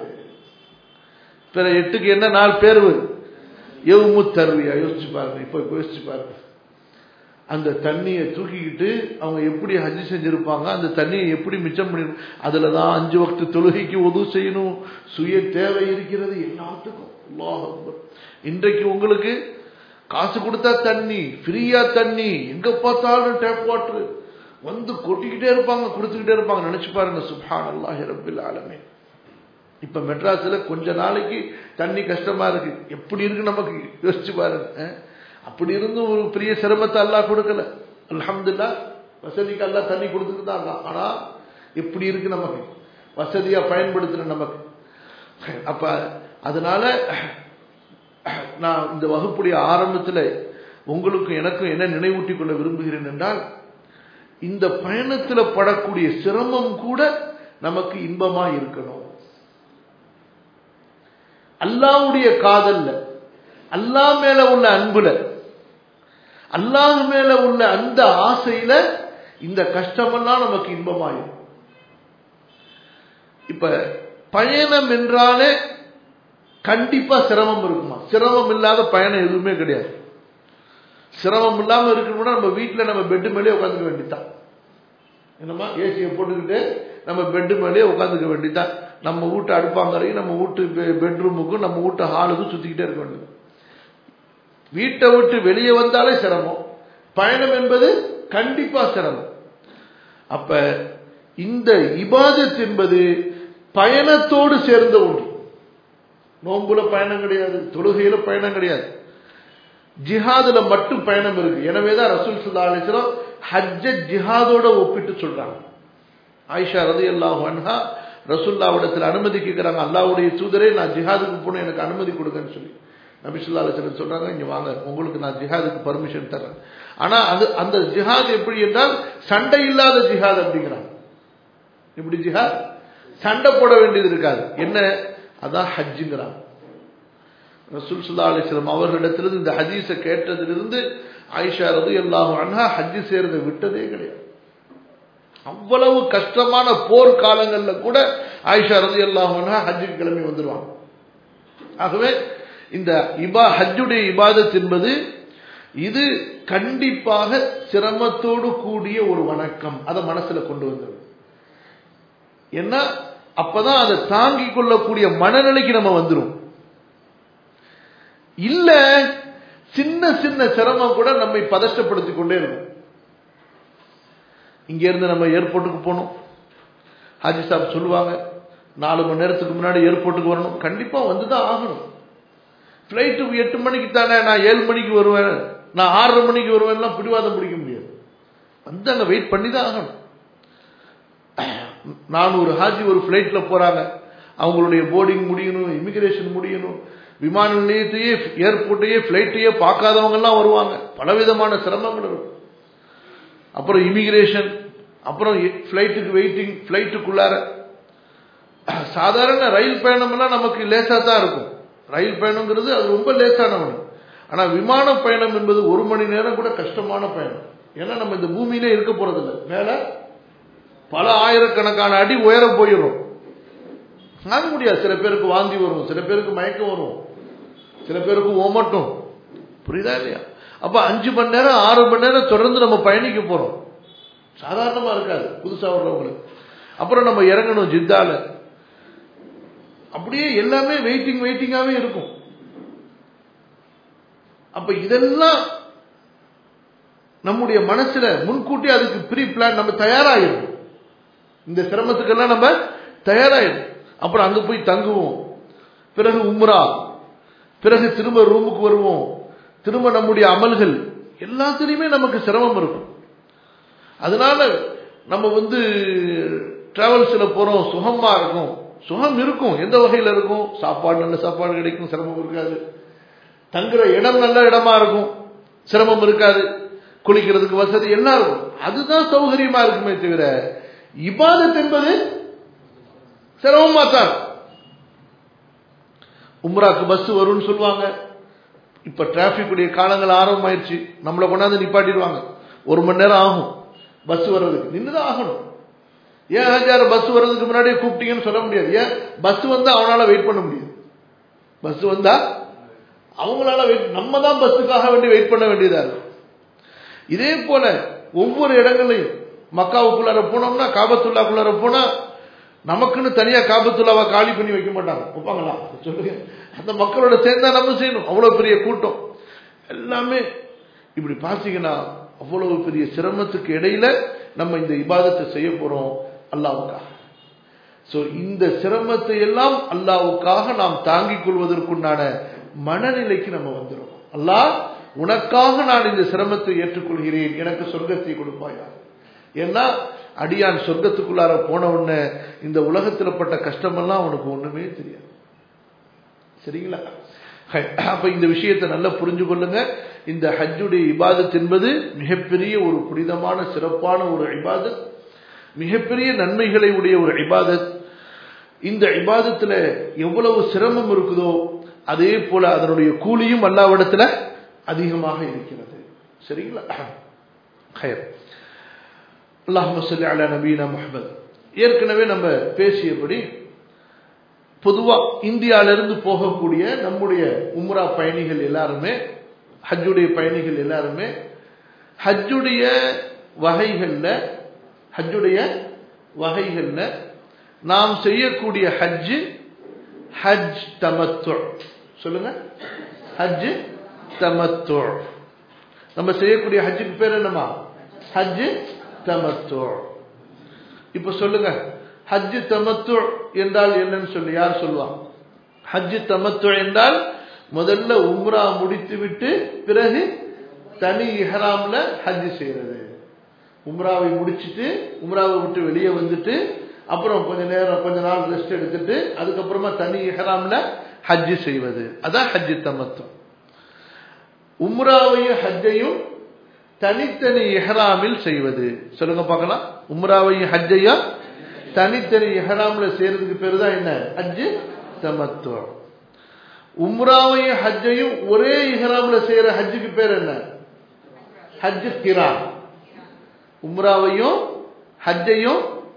பிற எட்டுக்கு என்ன நாள் பேர்வு எவுமு தருவியா யோசிச்சு பாருங்க இப்ப யோசிச்சு பாருங்க அந்த தண்ணியை தூக்கிக்கிட்டு அவங்க எப்படி ஹஜ் செஞ்சிருப்பாங்க அந்த தண்ணியை எப்படி மிச்சம் பண்ணிடணும் அதுல தான் அஞ்சு வக்து தொழுகைக்கு உதவு செய்யணும் சுய தேவை இருக்கிறது எல்லாத்துக்கும் அல்லாஹ் அக்பர். இன்றைக்கு உங்களுக்கு காசு கொடுத்தா தண்ணி ஃப்ரீயா தண்ணி எங்க பார்த்தாலும் டேப் வாட்டர் வந்து கொட்டிக்கிட்டே இருப்பாங்க கொடுத்துக்கிட்டே இருப்பாங்க நினைச்சு பாருங்க சுப்ஹான் அல்லாஹ் ரபில் ஆலமே இப்ப மெட்ராஸ்ல கொஞ்ச நாளைக்கு தண்ணி கஷ்டமா இருக்கு எப்படி இருக்கு நமக்கு யோசிச்சு பாருங்க அஹ்? அப்படி இருந்தும் ஒரு பெரிய சிரமத்தை அல்லாஹ் கொடுக்கல அல்ஹம்துலில்லாஹ் வசதிக்கு அல்லாஹ் தண்ணி கொடுத்துட்டு தான் இருக்கான். ஆனா எப்படி இருக்கு நமக்கு வசதியா பயன்படுத்துற நமக்கு அப்ப அதனால நான் இந்த வகுப்புடைய ஆரம்பத்துல உங்களுக்கும் எனக்கும் என்ன நினைவூட்டிக் கொள்ள விரும்புகிறேன் என்றால் இந்த பயணத்துல படக்கூடிய சிரமம் கூட நமக்கு இன்பமா இருக்கணும் அல்லாஹ்வுடைய காதல்ல அல்லாஹ் மேல உள்ள அன்புல அல்லாஹ் மேல உள்ள அந்த ஆசையில இந்த கஷ்டமெல்லாம் நமக்கு இன்பமாயும் இப்ப பயணம் என்றாலே கண்டிப்பா சிரமம் இருக்குமா சிரமம் இல்லாத பயணம் எதுவுமே கிடையாது சிரமம் இல்லாம இருக்கணும்னா நம்ம வீட்டுல நம்ம பெட்டு மேலே உட்காந்துக்க வேண்டியதான் என்னமா ஏசியை போட்டுக்கிட்டு நம்ம பெட்டு மேலேயே உட்காந்துக்க வேண்டியதான் நம்ம வீட்டு அடுப்பாங்கரையும் நம்ம வீட்டு பெட்ரூமுக்கும் நம்ம வீட்டு ஹாலுக்கும் சுத்திக்கிட்டே இருக்க வேண்டியது வீட்டை விட்டு வெளியே வந்தாலே சிரமம் பயணம் என்பது கண்டிப்பா சிரமம் அப்ப இந்த இபாதத் என்பது பயணத்தோடு சேர்ந்த ஒன்று நோன்புல பயணம் கிடையாது தொழுகையில பயணம் கிடையாது ஜிஹாதுல மட்டும் பயணம் இருக்கு எனவேதான் ரசூல் சுல்லா அலிஸ்லாம் ஹஜ்ஜ ஜிஹாதோட ஒப்பிட்டு சொல்றாங்க ஆயிஷா ரதி அல்லாஹ் அன்ஹா ரசூல்லாவிடத்தில் அனுமதி கேட்கிறாங்க அல்லாவுடைய தூதரே நான் ஜிஹாதுக்கு போகணும் எனக்கு அனுமதி கொடுங்கன்னு சொல்லி நபிசுல்லா அலிஸ்லம் சொல்றாங்க இங்க வாங்க உங்களுக்கு நான் ஜிஹாதுக்கு பர்மிஷன் தரேன் ஆனா அது அந்த ஜிஹாத் எப்படி என்றால் சண்டை இல்லாத ஜிஹாத் அப்படிங்கிறாங்க இப்படி ஜிஹாத் சண்டை போட வேண்டியது இருக்காது என்ன அதான் ஹஜ்ஜுங்கிறாங்க ரசூல் சுல்லா அலிஸ்லாம் அவர்களிடத்திலிருந்து இந்த ஹதீஸை கேட்டதிலிருந்து ஆயிஷா ரது எல்லாரும் அண்ணா ஹஜ்ஜு சேர்ந்து விட்டதே கிடையாது அவ்வளவு கஷ்டமான போர் காலங்கள்ல கூட ஆயிஷா ரது எல்லாரும் ஹஜ்ஜுக்கு கிளம்பி வந்துடுவாங்க ஆகவே இந்த இபா ஹஜ்ஜுடைய இபாதத் என்பது இது கண்டிப்பாக சிரமத்தோடு கூடிய ஒரு வணக்கம் அதை மனசுல கொண்டு வந்தது ஏன்னா அப்பதான் அதை தாங்கிக் கொள்ளக்கூடிய மனநிலைக்கு நம்ம வந்துடும் இல்ல சின்ன சின்ன சிரமம் கூட நம்மை பதஷ்டப்படுத்திக் கொண்டே இருக்கும் இங்க இருந்து நம்ம ஏர்போர்ட்டுக்கு போகணும் ஹாஜி சாப் சொல்லுவாங்க நாலு மணி நேரத்துக்கு முன்னாடி ஏர்போர்ட்டுக்கு வரணும் கண்டிப்பா வந்துதான் ஆகணும் பிளைட்டு எட்டு மணிக்கு தானே நான் ஏழு மணிக்கு வருவேன் நான் ஆறரை மணிக்கு வருவேன்லாம் பிடிவாதம் பிடிக்க முடியாது வந்து அங்க வெயிட் பண்ணி தான் ஆகணும் நானூறு ஹாஜி ஒரு ஃப்ளைட்ல போறாங்க அவங்களுடைய போர்டிங் முடியணும் இமிகிரேஷன் முடியணும் விமான நிலையத்தையே ஏர்போர்ட்டையே ஃப்ளைட்டையே பார்க்காதவங்க எல்லாம் வருவாங்க பலவிதமான சிரமங்கள் இருக்கும் அப்புறம் இமிகிரேஷன் அப்புறம் ஃப்ளைட்டுக்கு வெயிட்டிங் ஃப்ளைட்டுக்குள்ளார சாதாரண ரயில் பயணம்லாம் நமக்கு லேசா தான் இருக்கும் ரயில் பயணங்கிறது அது ரொம்ப லேசான ஒன்று ஆனா விமான பயணம் என்பது ஒரு மணி நேரம் கூட கஷ்டமான பயணம் ஏன்னா நம்ம இந்த பூமியிலே இருக்க போறதில்லை மேல பல ஆயிரக்கணக்கான அடி உயரம் போயிடும் தாங்க முடியாது சில பேருக்கு வாந்தி வரும் சில பேருக்கு மயக்கம் வரும் சில பேருக்கு ஓமட்டும் புரியுதா இல்லையா அப்ப அஞ்சு மணி நேரம் ஆறு மணி நேரம் தொடர்ந்து நம்ம பயணிக்க போறோம் சாதாரணமா இருக்காது புதுசா வர்றவங்களுக்கு அப்புறம் நம்ம இறங்கணும் ஜித்தால அப்படியே எல்லாமே வெயிட்டிங் வெயிட்டிங்காவே இருக்கும் அப்ப இதெல்லாம் நம்முடைய மனசுல முன்கூட்டி அதுக்கு ப்ரீ பிளான் நம்ம தயாராகிடும் இந்த சிரமத்துக்கெல்லாம் நம்ம தயாராகிடும் அப்புறம் அங்க போய் தங்குவோம் பிறகு உம்ரா பிறகு திரும்ப ரூமுக்கு வருவோம் திரும்ப நம்முடைய அமல்கள் எல்லாத்துலேயுமே நமக்கு சிரமம் இருக்கும் அதனால நம்ம வந்து டிராவல்ஸில் போறோம் சுகமா இருக்கும் சுகம் இருக்கும் எந்த வகையில் இருக்கும் சாப்பாடு நல்ல சாப்பாடு கிடைக்கும் சிரமம் இருக்காது தங்குற இடம் நல்ல இடமா இருக்கும் சிரமம் இருக்காது குளிக்கிறதுக்கு வசதி எல்லாம் இருக்கும் அதுதான் சௌகரியமா இருக்குமே தவிர இபாதத் என்பது சிரமமா தான் உம்ராக்கு பஸ் வரும்னு சொல்லுவாங்க இப்ப டிராபிக் உடைய காலங்கள் ஆரம்பமாயிருச்சு நம்மளை கொண்டாந்து நிப்பாட்டிடுவாங்க ஒரு மணி நேரம் ஆகும் பஸ் வர்றதுக்கு நின்றுதான் ஆகணும் ஏன் ஹஜார் பஸ் வர்றதுக்கு முன்னாடியே கூப்பிட்டீங்கன்னு சொல்ல முடியாது ஏன் பஸ் வந்தா அவனால வெயிட் பண்ண முடியாது பஸ் வந்தா அவங்களால வெயிட் நம்ம தான் பஸ்ஸுக்காக வேண்டி வெயிட் பண்ண வேண்டியதா இருக்கும் இதே போல ஒவ்வொரு இடங்களையும் மக்காவுக்குள்ளார போனோம்னா காபத்துள்ளாக்குள்ளார போனா நமக்குன்னு தனியா காபத்துல்லாவா காலி பண்ணி வைக்க மாட்டாங்க வைப்பாங்களா சொல்லுங்க அந்த மக்களோட சேர்ந்தா நம்ம செய்யணும் அவ்வளவு பெரிய கூட்டம் எல்லாமே இப்படி பார்த்தீங்கன்னா அவ்வளவு பெரிய சிரமத்துக்கு இடையில நம்ம இந்த இபாதத்தை செய்ய போறோம் அல்லாவுக்காக சோ இந்த சிரமத்தை எல்லாம் அல்லாவுக்காக நாம் தாங்கிக் கொள்வதற்குண்டான மனநிலைக்கு நம்ம வந்துடும் அல்லாஹ் உனக்காக நான் இந்த சிரமத்தை ஏற்றுக்கொள்கிறேன் எனக்கு சொர்க்கத்தை கொடுப்பாயா ஏன்னா அடியான் சொர்க்கத்துக்குள்ளார போன உடனே இந்த உலகத்துல பட்ட கஷ்டமெல்லாம் அவனுக்கு ஒண்ணுமே தெரியாது சரிங்களா அப்ப இந்த விஷயத்தை நல்லா புரிஞ்சு கொள்ளுங்க இந்த ஹஜ்ஜுடைய இபாதத் என்பது மிகப்பெரிய ஒரு புனிதமான சிறப்பான ஒரு இபாதத் மிகப்பெரிய நன்மைகளை உடைய ஒரு இபாதத் இந்த இபாதத்துல எவ்வளவு சிரமம் இருக்குதோ அதே போல அதனுடைய கூலியும் அல்லாவிடத்துல அதிகமாக இருக்கிறது சரிங்களா ஹயர் அல்லாஹ் சொல்லி அலா நபீனா முஹமது ஏற்கனவே நம்ம பேசியபடி பொதுவா இந்தியாவிலிருந்து போகக்கூடிய நம்முடைய உம்ரா பயணிகள் எல்லாருமே ஹஜ்ஜுடைய பயணிகள் எல்லாருமே ஹஜ்ஜுடைய வகைகள்ல ஹஜ்ஜுடைய வகைகள்ல நாம் செய்யக்கூடிய ஹஜ் ஹஜ் தமத்து சொல்லுங்க ஹஜ் தமத்து நம்ம செய்யக்கூடிய ஹஜ்ஜுக்கு பேர் என்னமா ஹஜ் தமத்து இப்ப சொல்லுங்க ஹஜ் தமத்து என்றால் என்னன்னு சொல்லி யார் சொல்லுவாங்க ஹஜ் தமத்து என்றால் முதல்ல உம்ரா முடித்து விட்டு பிறகு தனி இஹராம்ல ஹஜ் செய்யறது உம்ராவை முடிச்சிட்டு உம்ராவை விட்டு வெளியே வந்துட்டு அப்புறம் கொஞ்ச நேரம் கொஞ்ச நாள் ரெஸ்ட் எடுத்துட்டு அதுக்கப்புறமா தனி இஹராம்ல ஹஜ் செய்வது அதான் ஹஜ் தமத்தும் உம்ராவையும் ஹஜ்ஜையும் தனித்தனி இஹராமில் செய்வது சொல்லுங்க பார்க்கலாம் உம்ராவையும் ஹஜ்ஜையும் தனித்தனி இஹராம்ல செய்யறதுக்கு பேரு தான் என்ன ஹஜ் தமத்துவம் உம்ராவையும் ஹஜ்ஜையும் ஒரே இஹராம்ல செய்யற ஹஜ்ஜுக்கு பேர் என்ன ஹஜ் கிரான் உம்ராவையும் ஹஜ்ஜையும்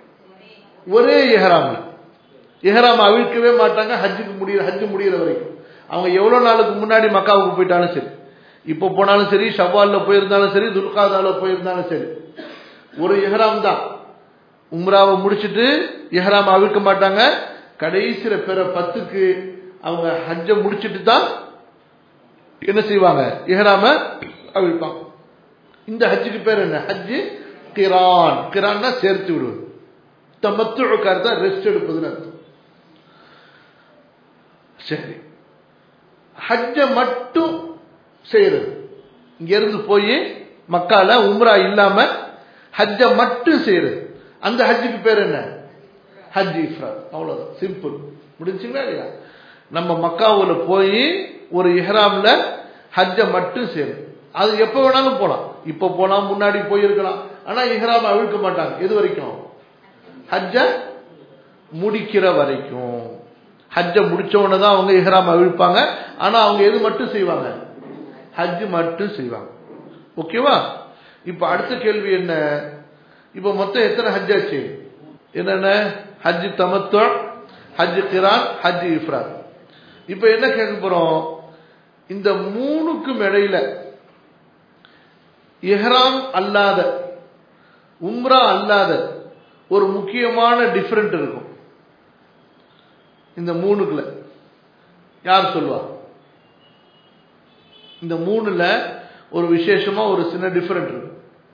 ஒரே இஹராம்ல இஹராம் அவிழ்க்கவே மாட்டாங்க ஹஜ்ஜுக்கு முடிய ஹஜ்ஜு முடிகிற வரைக்கும் அவங்க எவ்வளவு நாளுக்கு முன்னாடி மக்காவுக்கு போயிட்டாலும் சரி இப்போ போனாலும் சரி ஷவால்ல போயிருந்தாலும் சரி துல்காதால போயிருந்தாலும் சரி ஒரு இஹராம் தான் உம்ராவை முடிச்சுட்டு இஹராம் அவிழ்க்க மாட்டாங்க கடைசியில பிற பத்துக்கு அவங்க ஹஜ்ஜ முடிச்சிட்டு தான் என்ன செய்வாங்க இஹராம அவிழ்ப்பாங்க இந்த ஹஜ்ஜுக்கு பேர் என்ன ஹஜ்ஜு கிரான் கிரான்னா சேர்த்து விடுவது தமத்துக்கார் தான் ரெஸ்ட் எடுப்பதுன்னு அர்த்தம் சரி ஹஜ்ஜ மட்டும் செய்யறது இங்க இருந்து போய் மக்கால உம்ரா இல்லாம ஹஜ்ஜ மட்டும் செய்யறது அந்த ஹஜ்ஜுக்கு பேர் என்ன ஹஜ் இஃப்ராத் அவ்வளவுதான் சிம்பிள் முடிஞ்சுங்களா இல்லையா நம்ம மக்காவுல போய் ஒரு இஹ்ராம்ல ஹஜ்ஜ மட்டும் செய்யணும் அது எப்ப வேணாலும் போலாம் இப்ப போலாம் முன்னாடி போயிருக்கலாம் ஆனா இஹ்ராம் அவிழ்க்க மாட்டாங்க எது வரைக்கும் ஹஜ்ஜ முடிக்கிற வரைக்கும் ஹஜ்ஜ முடிச்சவன தான் அவங்க இஹ்ராம் அவிழ்ப்பாங்க ஆனா அவங்க எது மட்டும் செய்வாங்க ஹஜ் மட்டும் செய்வாங்க ஓகேவா இப்ப அடுத்த கேள்வி என்ன இப்ப மொத்தம் எத்தனை ஹஜ் ஆச்சு என்னென்ன ஹஜ் தமத்து ஹஜ் கிரான் ஹஜ் இஃப்ராத் இப்ப என்ன கேட்க போறோம் இந்த மூணுக்கும் இடையில இஹ்ராம் அல்லாத உம்ரா அல்லாத ஒரு முக்கியமான டிஃபரெண்ட் இருக்கும் இந்த மூணுக்குள்ள யார் சொல்லுவா இந்த மூணுல ஒரு விசேஷமா ஒரு சின்ன டிஃபரெண்ட் இருக்கு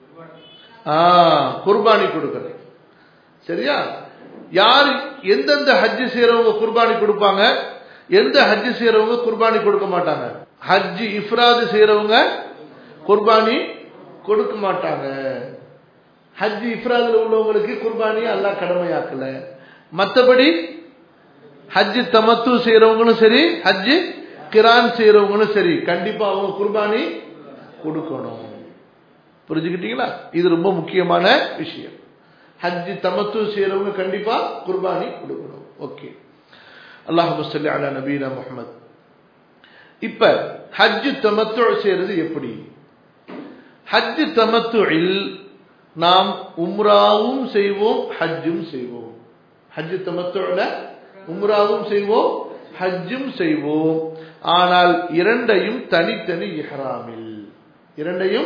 குர்பானி கொடுக்கறது சரியா யார் எந்தெந்த ஹஜ் செய்யறவங்க குர்பானி கொடுப்பாங்க எந்த ஹஜ் செய்யறவங்க குர்பானி கொடுக்க மாட்டாங்க ஹஜ் இஃப்ராது செய்யறவங்க குர்பானி கொடுக்க மாட்டாங்க ஹஜ் இஃப்ராதுல உள்ளவங்களுக்கு குர்பானி அல்லாஹ் கடமையாக்கல மற்றபடி ஹஜ் தமத்து செய்யறவங்களும் சரி ஹஜ் கிரான் செய்யறவங்களும் சரி கண்டிப்பா அவங்க குர்பானி கொடுக்கணும் புரிஞ்சுக்கிட்டீங்களா இது ரொம்ப முக்கியமான விஷயம் ஹஜ் தமத்து செய்யறவங்க கண்டிப்பா குர்பானி கொடுக்கணும் ஓகே அல்லாஹு சொல்லி அலா நபீனா முகமது இப்ப ஹஜ் தமத்து செய்யறது எப்படி ஹஜ் தமத்துவில் நாம் உம்ராவும் செய்வோம் ஹஜ்ஜும் செய்வோம் ஹஜ் தமத்துல உம்ராவும் செய்வோம் ஹஜ்ஜும் செய்வோம் ஆனால் இரண்டையும் தனித்தனி இஹ்ராமில் இரண்டையும்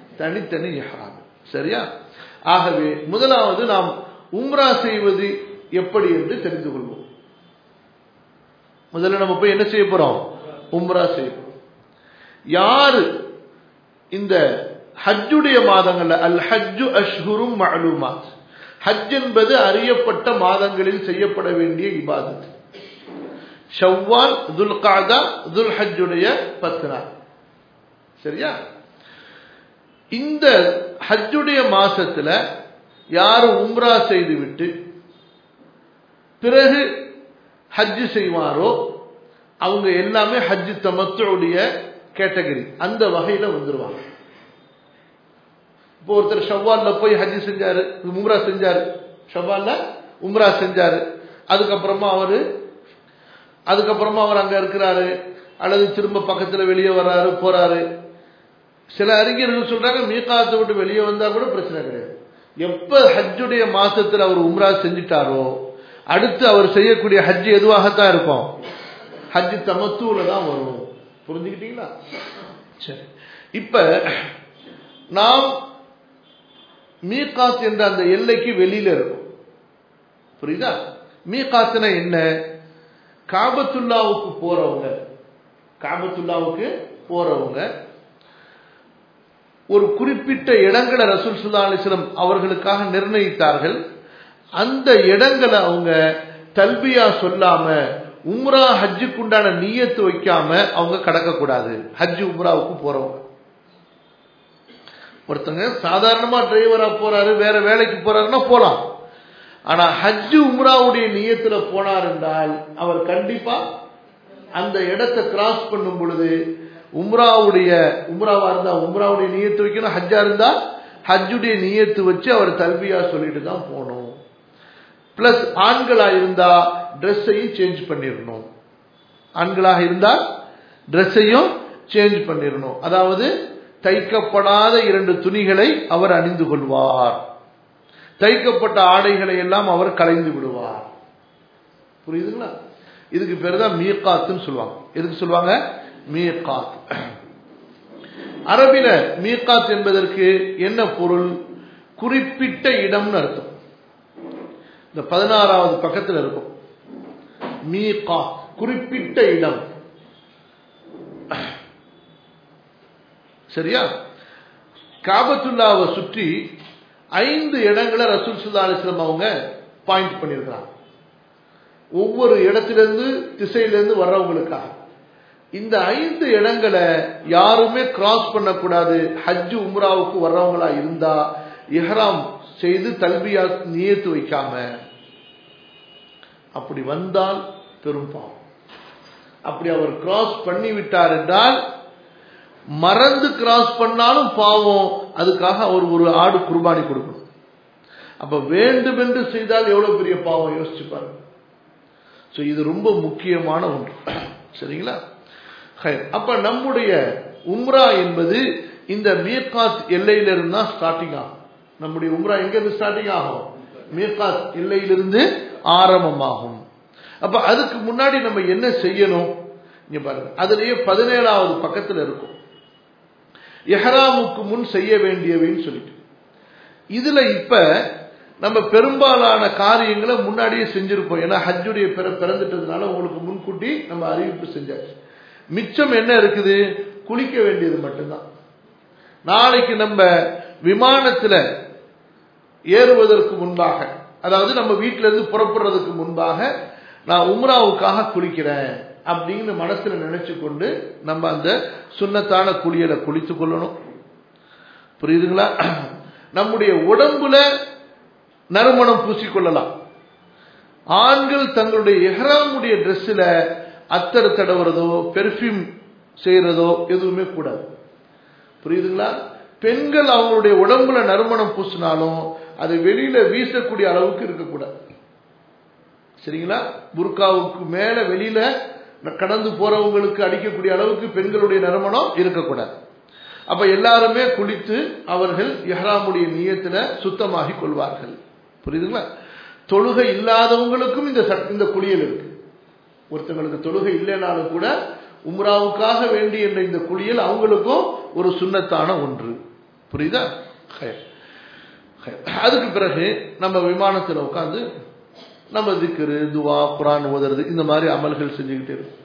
தனித்தனி இஹ்ராமில் சரியா ஆகவே முதலாவது நாம் உம்ரா செய்வது எப்படி என்று தெரிந்து கொள்வோம் முதல்ல நம்ம போய் என்ன செய்ய போறோம் உம்ரா செய்ய போறோம் யாரு இந்த ஹஜ்ஜுடைய மாதங்கள்ல அல் ஹஜ்ஜு அஷ்ஹுரும் மஅலூமாத் ஹஜ் என்பது அறியப்பட்ட மாதங்களில் செய்யப்பட வேண்டிய இபாதத் ஷவ்வால் துல்காதா துல் ஹஜ்ஜுடைய பத்து நாள் சரியா இந்த ஹஜ்ஜுடைய மாசத்துல யாரு உம்ரா செய்து விட்டு பிறகு ஹஜ் செய்வாரோ அவங்க எல்லாமே ஹஜ் தமத்துடைய கேட்டகரி அந்த வகையில வந்துருவாங்க இப்போ ஒருத்தர் ஷவ்வால்ல போய் ஹஜ் செஞ்சாரு உம்ரா செஞ்சாரு ஷவ்வால்ல உம்ரா செஞ்சாரு அதுக்கப்புறமா அவரு அதுக்கப்புறமா அவர் அங்க இருக்கிறாரு அல்லது திரும்ப பக்கத்துல வெளியே வர்றாரு போறாரு சில அறிஞர்கள் சொல்றாங்க மீகாத்தை விட்டு வெளியே வந்தா கூட பிரச்சனை கிடையாது எப்ப ஹஜ்ஜுடைய மாசத்துல அவர் உம்ரா செஞ்சிட்டாரோ அடுத்து அவர் செய்யக்கூடிய ஹஜ் எதுவாகத்தான் இருக்கும் ஹஜ் தமத்தூல தான் வரும் புரிஞ்சுக்கிட்டீங்களா சரி இப்ப நாம் மீகாத் என்ற அந்த எல்லைக்கு வெளியில இருக்கும் புரியுதா மீகாத்துனா என்ன காபத்துல்லாவுக்கு போறவங்க காபத்துல்லாவுக்கு போறவங்க ஒரு குறிப்பிட்ட இடங்களை ரசூல் சுல்லா அலிஸ்லம் அவர்களுக்காக நிர்ணயித்தார்கள் அந்த இடங்களை அவங்க தல்பியா சொல்லாம உம்ரா ஹஜ்ஜுக்கு உண்டான நீயத்து வைக்காம அவங்க கடக்கக்கூடாது ஹஜ் உம்ராவுக்கு போறவங்க ஒருத்தங்க சாதாரணமா டிரைவரா போறாரு வேற வேலைக்கு போறாருன்னா போலாம் ஆனா ஹஜ் உம்ராவுடைய நீயத்துல போனார் என்றால் அவர் கண்டிப்பா அந்த இடத்தை கிராஸ் பண்ணும் பொழுது உம்ராவுடைய உம்ராவா இருந்தா உம்ராவுடைய நீயத்து வைக்கணும் ஹஜ்ஜா இருந்தா ஹஜ்ஜுடைய நீயத்து வச்சு அவர் தல்பியா சொல்லிட்டு தான் போகணும் பிளஸ் ஆண்களா இருந்தா ட்ரெஸ்ஸையும் சேஞ்ச் பண்ணிடணும் ஆண்களாக இருந்தா ட்ரெஸ்ஸையும் சேஞ்ச் பண்ணிடணும் அதாவது தைக்கப்படாத இரண்டு துணிகளை அவர் அணிந்து கொள்வார் தைக்கப்பட்ட ஆடைகளை எல்லாம் அவர் கலைந்து விடுவார் புரியுதுங்களா இதுக்கு பேர் தான் மீகாத்துன்னு சொல்லுவாங்க எதுக்கு சொல்லுவாங்க மீகாத் அரபில மீகாத் என்பதற்கு என்ன பொருள் குறிப்பிட்ட இடம்னு அர்த்தம் இந்த பதினாறாவது பக்கத்தில் இருக்கும் மீகாத் குறிப்பிட்ட இடம் சரியா காபத்துல்லாவை சுற்றி ஐந்து இடங்களை ரசூல் சுல்லா அலிஸ்லாம் அவங்க பாயிண்ட் பண்ணியிருக்கிறாங்க ஒவ்வொரு இடத்திலிருந்து திசையிலிருந்து வர்றவங்களுக்காக இந்த ஐந்து இடங்களை யாருமே கிராஸ் பண்ணக்கூடாது ஹஜ் உம்ராவுக்கு வர்றவங்களா இருந்தா இஹ்ராம் செய்து தல்பியா நியத்து வைக்காம அப்படி வந்தால் பெரும் பாவம் அப்படி அவர் கிராஸ் பண்ணி விட்டார் என்றால் மறந்து கிராஸ் பண்ணாலும் பாவம் அதுக்காக அவர் ஒரு ஆடு குர்பானி கொடுக்கணும் அப்ப வேண்டும் என்று செய்தால் எவ்வளவு பெரிய பாவம் யோசிச்சு பாருங்க ஸோ இது ரொம்ப முக்கியமான ஒன்று சரிங்களா அப்ப நம்முடைய உம்ரா என்பது இந்த மீர்காத் எல்லையிலிருந்து தான் ஸ்டார்டிங் ஆகும் நம்முடைய உம்ரா எங்க இருந்து ஸ்டார்டிங் ஆகும் மீர்காத் எல்லையிலிருந்து ஆரம்பமாகும் அப்ப அதுக்கு முன்னாடி நம்ம என்ன செய்யணும் இங்க பாருங்க அதுலயே பதினேழாவது பக்கத்துல இருக்கும் எஹராமுக்கு முன் செய்ய வேண்டியவைன்னு சொல்லிட்டு இதுல இப்ப நம்ம பெரும்பாலான காரியங்களை முன்னாடியே செஞ்சிருப்போம் ஏன்னா ஹஜ்ஜுடைய பிற பிறந்துட்டதுனால உங்களுக்கு முன்கூட்டி நம்ம அறிவிப்பு செஞ்சாச்சு மிச்சம் என்ன இருக்குது குளிக்க வேண்டியது மட்டும்தான் நாளைக்கு நம்ம விமானத்துல ஏறுவதற்கு முன்பாக அதாவது நம்ம வீட்டில இருந்து புறப்படுறதுக்கு முன்பாக நான் உம்ராவுக்காக குளிக்கிறேன் அப்படின்னு மனசுல நினைச்சு கொண்டு நம்ம அந்த சுண்ணத்தான குளியலை குளித்து கொள்ளணும் புரியுதுங்களா நம்முடைய உடம்புல நறுமணம் பூசிக்கொள்ளலாம் ஆண்கள் தங்களுடைய எஹ்ராமுடைய ட்ரெஸ்ஸில் அத்தர் தடவுறதோ பெர்ஃப்யூம் செய்யறதோ எதுவுமே கூடாது புரியுதுங்களா பெண்கள் அவங்களுடைய உடம்புல நறுமணம் பூசினாலும் அது வெளியில வீசக்கூடிய அளவுக்கு இருக்கக்கூடாது சரிங்களா புர்காவுக்கு மேல வெளியில கடந்து போறவங்களுக்கு அடிக்கக்கூடிய அளவுக்கு பெண்களுடைய நறுமணம் இருக்கக்கூடாது அப்ப எல்லாருமே குளித்து அவர்கள் இஹ்ராமுடைய நியத்துல சுத்தமாகி கொள்வார்கள் புரியுதுங்களா தொழுகை இல்லாதவங்களுக்கும் இந்த இந்த குளியல் இருக்கு ஒருத்தங்களுக்கு தொழுகை இல்லைனாலும் கூட உம்ராவுக்காக வேண்டி என்ற இந்த குளியல் அவங்களுக்கும் ஒரு சுண்ணத்தான ஒன்று புரியுதா அதுக்கு பிறகு நம்ம விமானத்தில் உட்காந்து நம்ம திக்ரு துவா குரான் ஓதுறது இந்த மாதிரி அமல்கள் செஞ்சுக்கிட்டே இருக்கும்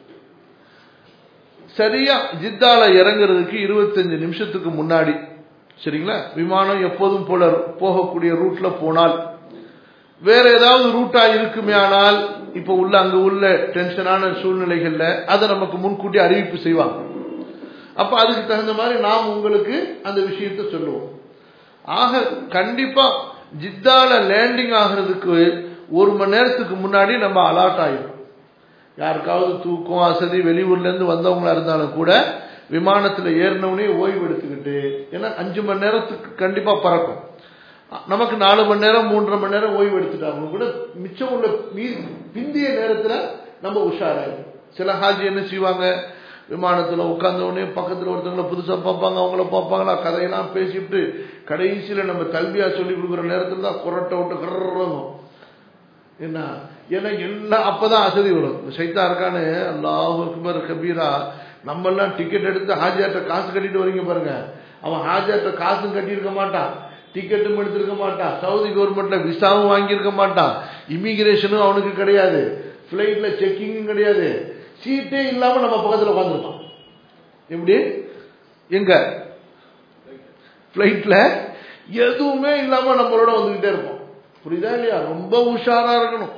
சரியா ஜித்தால இறங்குறதுக்கு இருபத்தஞ்சு நிமிஷத்துக்கு முன்னாடி சரிங்களா விமானம் எப்போதும் போல போகக்கூடிய ரூட்ல போனால் வேற ஏதாவது ரூட்டா இருக்குமே ஆனால் இப்ப உள்ள அங்க உள்ள டென்ஷனான சூழ்நிலைகள்ல அதை நமக்கு முன்கூட்டி அறிவிப்பு செய்வாங்க அப்ப அதுக்கு தகுந்த மாதிரி நாம் உங்களுக்கு அந்த விஷயத்த சொல்லுவோம் ஆக கண்டிப்பா ஜித்தால லேண்டிங் ஆகிறதுக்கு ஒரு மணி நேரத்துக்கு முன்னாடி நம்ம அலர்ட் ஆயிடும் யாருக்காவது தூக்கம் அசதி வெளியூர்ல இருந்து வந்தவங்களா இருந்தாலும் கூட விமானத்துல ஏறினவனே ஓய்வு எடுத்துக்கிட்டு ஏன்னா அஞ்சு மணி நேரத்துக்கு கண்டிப்பா பறக்கும் நமக்கு நாலு மணி நேரம் மூன்றரை மணி நேரம் ஓய்வு எடுத்துட்டாங்க கூட மிச்சம் உள்ள பிந்திய நேரத்துல நம்ம உஷாராயிடும் சில ஹாஜி என்ன செய்வாங்க விமானத்துல உட்கார்ந்த உடனே பக்கத்துல ஒருத்தவங்கள புதுசா பார்ப்பாங்க அவங்கள பார்ப்பாங்களா கதையெல்லாம் பேசிட்டு கடைசியில நம்ம கல்வியா சொல்லி கொடுக்குற நேரத்துல தான் குரட்டை விட்டு கர்றோம் என்ன ஏன்னா எல்லாம் அப்பதான் அசதி வரும் சைத்தா இருக்கான்னு அல்லாஹ் அக்பர் கபீரா நம்ம எல்லாம் டிக்கெட் எடுத்து ஹாஜியாட்ட காசு கட்டிட்டு வரீங்க பாருங்க அவன் ஹாஜியாட்ட காசும் கட்டியிருக்க மாட்டான் டிக்கெட்டும் எடுத்திருக்க மாட்டான் சவுதி கவர்மெண்ட்ல விசாவும் வாங்கியிருக்க மாட்டான் இமிகிரேஷனும் அவனுக்கு கிடையாது பிளைட்ல செக்கிங்கும் கிடையாது சீட்டே இல்லாம நம்ம பக்கத்துல உட்காந்துருப்பான் எப்படி எங்க பிளைட்ல எதுவுமே இல்லாம நம்மளோட வந்துகிட்டே இருப்போம் புரியுதா இல்லையா ரொம்ப உஷாரா இருக்கணும்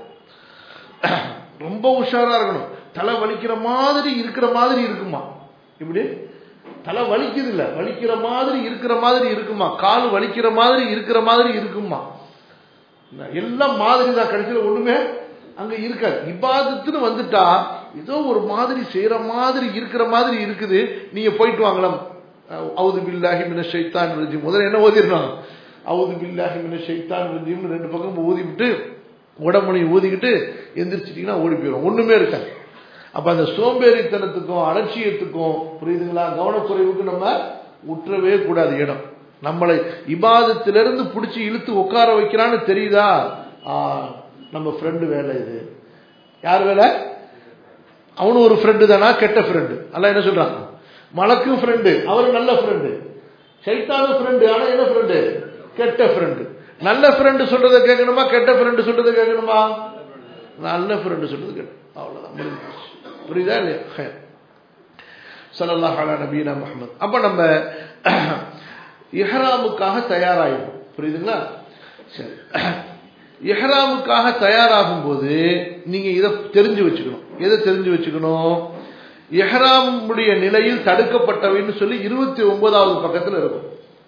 ரொம்ப உஷாரா இருக்கணும் தலை வலிக்கிற மாதிரி இருக்கிற மாதிரி இருக்குமா இப்படி தலை வலிக்குது இல்ல வலிக்கிற மாதிரி இருக்கிற மாதிரி இருக்குமா கால் வலிக்கிற மாதிரி இருக்கிற மாதிரி இருக்குமா எல்லாம் மாதிரி தான் கடைசியில் ஒண்ணுமே அங்க இருக்காது இபாதத்துன்னு வந்துட்டா ஏதோ ஒரு மாதிரி செய்யற மாதிரி இருக்கிற மாதிரி இருக்குது நீங்க போயிட்டு வாங்கலாம் அவுது பில்லாஹி மின ஷைத்தான் ரஜி முதல்ல என்ன ஓதிடணும் அவுது பில்லாஹி மின ஷைத்தான் ரஜிம்னு ரெண்டு பக்கம் ஊதி விட்டு உடம்புனையும் ஊதிக்கிட்டு எந்திரிச்சிட்டிங்கன்னா ஓடி போயிடும் ஒண்ணுமே இருக்காது அப்ப அந்த சோம்பேறித்தனத்துக்கும் அலட்சியத்துக்கும் புரியுதுங்களா கவனக்குறைவுக்கு நம்ம உற்றவே கூடாது இடம் நம்மளை இபாதத்திலிருந்து பிடிச்சி இழுத்து உட்கார வைக்கிறான்னு தெரியுதா நம்ம ஃப்ரெண்டு வேலை இது யார் வேலை அவனும் ஒரு ஃப்ரெண்டு தானா கெட்ட ஃப்ரெண்டு அல்ல என்ன சொல்றாங்க மலக்கும் ஃப்ரெண்டு அவர் நல்ல ஃப்ரெண்டு சைத்தானும் ஃப்ரெண்டு ஆனா என்ன ஃப்ரெண்டு கெட்ட ஃப்ரெண்டு நல்ல ஃப்ரெண்டு சொல்றதை கேட்கணுமா கெட்ட ஃப்ரெண்டு சொல்றதை கேட்கணுமா நல்ல ஃப்ரெண்டு சொல்றது கேட்கணும் அவ்வளவுதான் முடிஞ்சு போச்சு. புரியுதா இல்லையா ஹைர். ஸல்லல்லாஹு அலா நபீனா முஹம்மது அப்ப நம்ம இஹ்ராமுக்காக தயாராகும் புரியுதுங்களா சரி இஹ்ராமுக்காக தயாராகும் போது நீங்க இதை தெரிஞ்சு வச்சுக்கணும் எதை தெரிஞ்சு வச்சுக்கணும் இஹ்ராமுடைய நிலையில் தடுக்கப்பட்டவைன்னு சொல்லி இருபத்தி ஒன்பதாவது பக்கத்துல இருக்கும்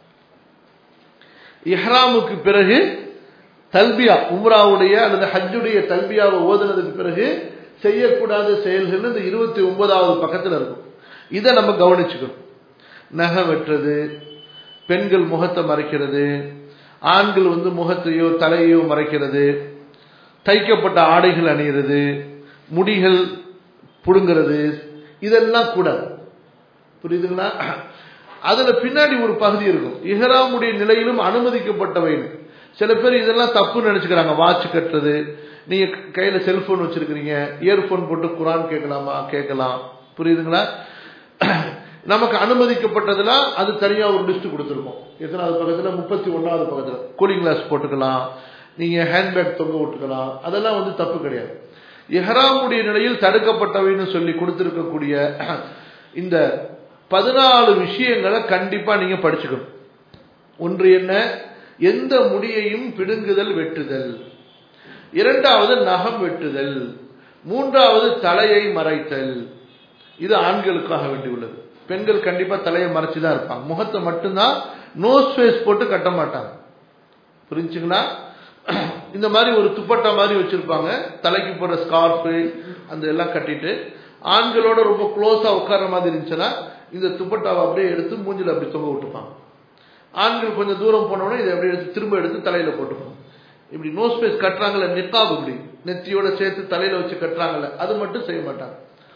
இஹ்ராமுக்கு பிறகு தல்பியா உம்ராவுடைய அல்லது ஹஜ்ஜுடைய தல்பியாவை ஓதுனதுக்கு பிறகு செய்யக்கூடாத செயல்கள் இந்த இருபத்தி ஒன்பதாவது பக்கத்தில் இருக்கும் இதை நம்ம கவனிச்சுக்கணும் நகை வெட்டுறது பெண்கள் முகத்தை மறைக்கிறது ஆண்கள் வந்து முகத்தையோ தலையோ மறைக்கிறது தைக்கப்பட்ட ஆடைகள் அணிகிறது முடிகள் புடுங்கிறது இதெல்லாம் கூடாது புரியுதுங்களா அதுல பின்னாடி ஒரு பகுதி இருக்கும் இஹ்ராமுடைய நிலையிலும் அனுமதிக்கப்பட்டவைன்னு சில பேர் இதெல்லாம் தப்பு நினைச்சுக்கிறாங்க வாட்ச் கட்டுறது நீங்க கையில செல்போன் வச்சிருக்கிறீங்க இயர்போன் போட்டு குரான் கேட்கலாமா கேட்கலாம் புரியுதுங்களா நமக்கு அனுமதிக்கப்பட்டதுல அது தனியா ஒரு லிஸ்ட் கொடுத்துருக்கோம் எத்தனாவது பக்கத்துல முப்பத்தி ஒன்னாவது பக்கத்துல கூலிங் கிளாஸ் போட்டுக்கலாம் நீங்க ஹேண்ட்பேக் தொங்க விட்டுக்கலாம் அதெல்லாம் வந்து தப்பு கிடையாது எஹராமுடைய நிலையில் தடுக்கப்பட்டவைன்னு சொல்லி கொடுத்திருக்கக்கூடிய இந்த பதினாலு விஷயங்களை கண்டிப்பா நீங்க படிச்சுக்கணும் ஒன்று என்ன எந்த முடியையும் பிடுங்குதல் வெட்டுதல் இரண்டாவது நகம் வெட்டுதல் மூன்றாவது தலையை மறைத்தல் இது ஆண்களுக்காக வேண்டியுள்ளது பெண்கள் கண்டிப்பா தலையை மறைச்சுதான் இருப்பாங்க முகத்தை மட்டும்தான் நோஸ் ஃபேஸ் போட்டு கட்ட மாட்டாங்க புரிஞ்சுங்களா இந்த மாதிரி ஒரு துப்பட்டா மாதிரி வச்சிருப்பாங்க தலைக்கு போடுற ஸ்கார்ஃபு அந்த எல்லாம் கட்டிட்டு ஆண்களோட ரொம்ப க்ளோஸா உட்கார்ற மாதிரி இருந்துச்சுன்னா இந்த துப்பட்டாவை அப்படியே எடுத்து மூஞ்சில அப்படி தொங்க விட்டுப்பாங்க ஆண்கள் கொஞ்சம் தூரம் போனோடனே இதை அப்படியே எடுத்து திரும்ப எடுத்து தலையில போட்டுப்பாங்க இப்படி நோஸ் பேஸ் கட்டுறாங்கல்ல நெக்காப் இப்படி நெத்தியோட சேர்த்து தலையில வச்சு கட்டுறாங்கல்ல அது மட்டும் செய்ய மாட்டாங்க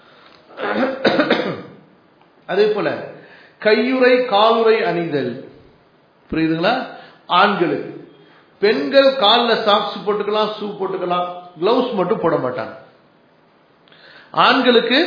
அதே போல கையுறை காலுறை அணிதல் புரியுதுங்களா ஆண்களுக்கு பெண்கள் காலில் சாக்ஸ் போட்டுக்கலாம் ஷூ போட்டுக்கலாம் கிளவுஸ் மட்டும் போட மாட்டாங்க ஆண்களுக்கு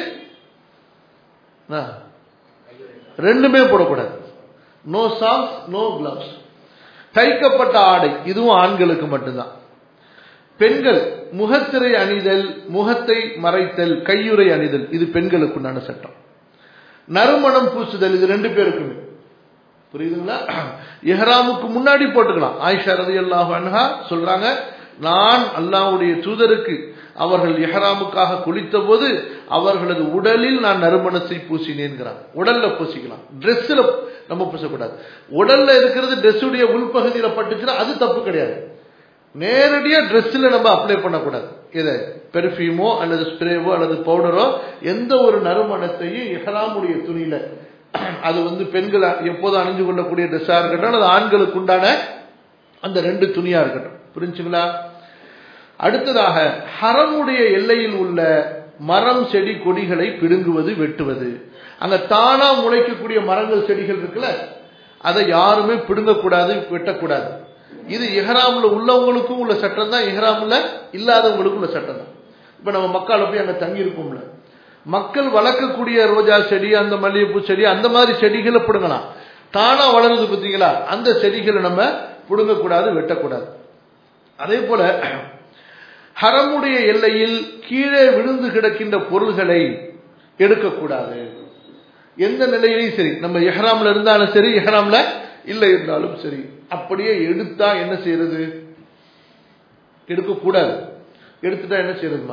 ரெண்டுமே போடக்கூடாது நோ சாக்ஸ் நோ கிளவுஸ் தைக்கப்பட்ட ஆடை இதுவும் ஆண்களுக்கு மட்டும்தான் பெண்கள் முகத்திரை அணிதல் முகத்தை மறைத்தல் கையுறை அணிதல் இது பெண்களுக்குண்டான சட்டம் நறுமணம் பூசுதல் இது ரெண்டு பேருக்குமே புரியுதுங்களா இஹ்ராமுக்கு முன்னாடி போட்டுக்கலாம் ஆயிஷா ரதி அல்லாஹ் அன்ஹா சொல்றாங்க நான் அல்லாஹ்வுடைய தூதருக்கு அவர்கள் இஹ்ராமுக்காக குளித்த போது அவர்களது உடலில் நான் நறுமணத்தை பூசினேன்கிறாங்க உடல்ல பூசிக்கலாம் ட்ரெஸ்ல நம்ம பூசக்கூடாது உடல்ல இருக்கிறது ட்ரெஸ்ஸுடைய உள்பகுதியில பட்டுச்சுன்னா அது தப்பு கிடையாது நேரடியா ட்ரெஸ்ஸில் நம்ம அப்ளை பண்ணக்கூடாது இதை பெர்ஃப்யூமோ அல்லது ஸ்ப்ரேவோ அல்லது பவுடரோ எந்த ஒரு நறுமணத்தையும் இஹ்ராமுடைய துணியில அது வந்து பெண்கள் எப்போதும் அணிஞ்சு கொள்ளக்கூடிய ட்ரெஸ்ஸா இருக்கட்டும் அல்லது ஆண்களுக்கு உண்டான அந்த ரெண்டு துணியா இருக்கட்டும் புரிஞ்சுங்களா அடுத்ததாக ஹரமுடைய எல்லையில் உள்ள மரம் செடி கொடிகளை பிடுங்குவது வெட்டுவது அங்க தானா முளைக்கக்கூடிய மரங்கள் செடிகள் இருக்குல்ல அதை யாருமே பிடுங்கக்கூடாது வெட்டக்கூடாது இது இஹ்ராம்ல உள்ளவங்களுக்கும் உள்ள சட்டம் தான் இஹ்ராம்ல இல்லாதவங்களுக்கும் உள்ள சட்டம் தான் இப்ப நம்ம மக்கால போய் அங்க தங்கி இருப்போம்ல மக்கள் வளர்க்கக்கூடிய ரோஜா செடி அந்த மல்லிகைப்பூ செடி அந்த மாதிரி செடிகளை பிடுங்கலாம் தானா வளருது பார்த்தீங்களா அந்த செடிகளை நம்ம பிடுங்கக்கூடாது வெட்டக்கூடாது அதே போல ஹரமுடைய எல்லையில் கீழே விழுந்து கிடக்கின்ற பொருள்களை எடுக்கக்கூடாது எந்த நிலையிலையும் சரி நம்ம எஹ்ராம்ல இருந்தாலும் சரி எஹ்ராம்ல இல்லை இருந்தாலும் சரி அப்படியே எடுத்தா என்ன செய்யறது எடுக்கக்கூடாது எடுத்துட்டா என்ன செய்யறதுமா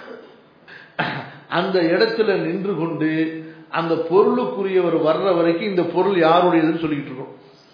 அந்த இடத்துல நின்று கொண்டு அந்த பொருளுக்குரியவர் வர்ற வரைக்கும் இந்த பொருள் யாருடையதுன்னு சொல்லிட்டு இருக்கோம்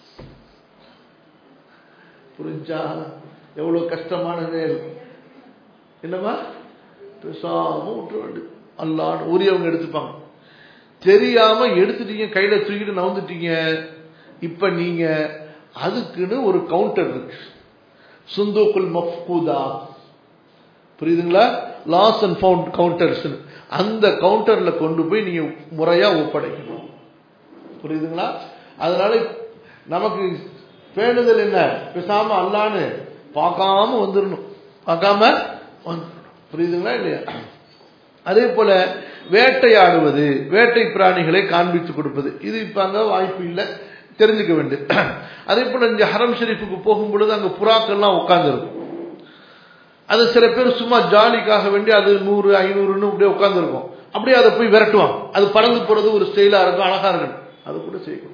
புரிஞ்சா எவ்வளவு கஷ்டமான நேரம் என்னமா பேசாம விட்டு வேண்டியது அல்லான்னு உரியவங்க எடுத்துப்பாங்க தெரியாம எடுத்துட்டீங்க கையில தூக்கிட்டு நவுந்துட்டீங்க இப்ப நீங்க அதுக்குன்னு ஒரு கவுண்டர் இருக்கு சுந்தோக்குல் மஃபூதா புரியுதுங்களா லாஸ் அண்ட் ஃபவுண்ட் கவுண்டர்ஸ் அந்த கவுண்டர்ல கொண்டு போய் நீங்க முறையா ஒப்படைக்கணும் புரியுதுங்களா அதனால நமக்கு பேணுதல் என்ன பேசாம அல்லான்னு பார்க்காம வந்துடணும் பார்க்காம வந்துடணும் புரியுதுங்களா இல்லையா அதே போல வேட்டையாடுவது வேட்டை பிராணிகளை காண்பித்து கொடுப்பது இது இப்ப அங்க வாய்ப்பு இல்லை தெரிஞ்சுக்க வேண்டியது அதே போல இந்த ஹரம் ஷெரீஃபுக்கு போகும் பொழுது அங்க புறாக்கள்லாம் உட்கார்ந்துருக்கும் அது சில பேர் சும்மா ஜாலிக்காக வேண்டி அது நூறு ஐநூறுன்னு அப்படியே உட்காந்துருக்கும் அப்படியே அதை போய் விரட்டுவாங்க அது பறந்து போறது ஒரு ஸ்டைலா இருக்கும் அழகா இருக்கும் அது கூட செய்யக்கூடாது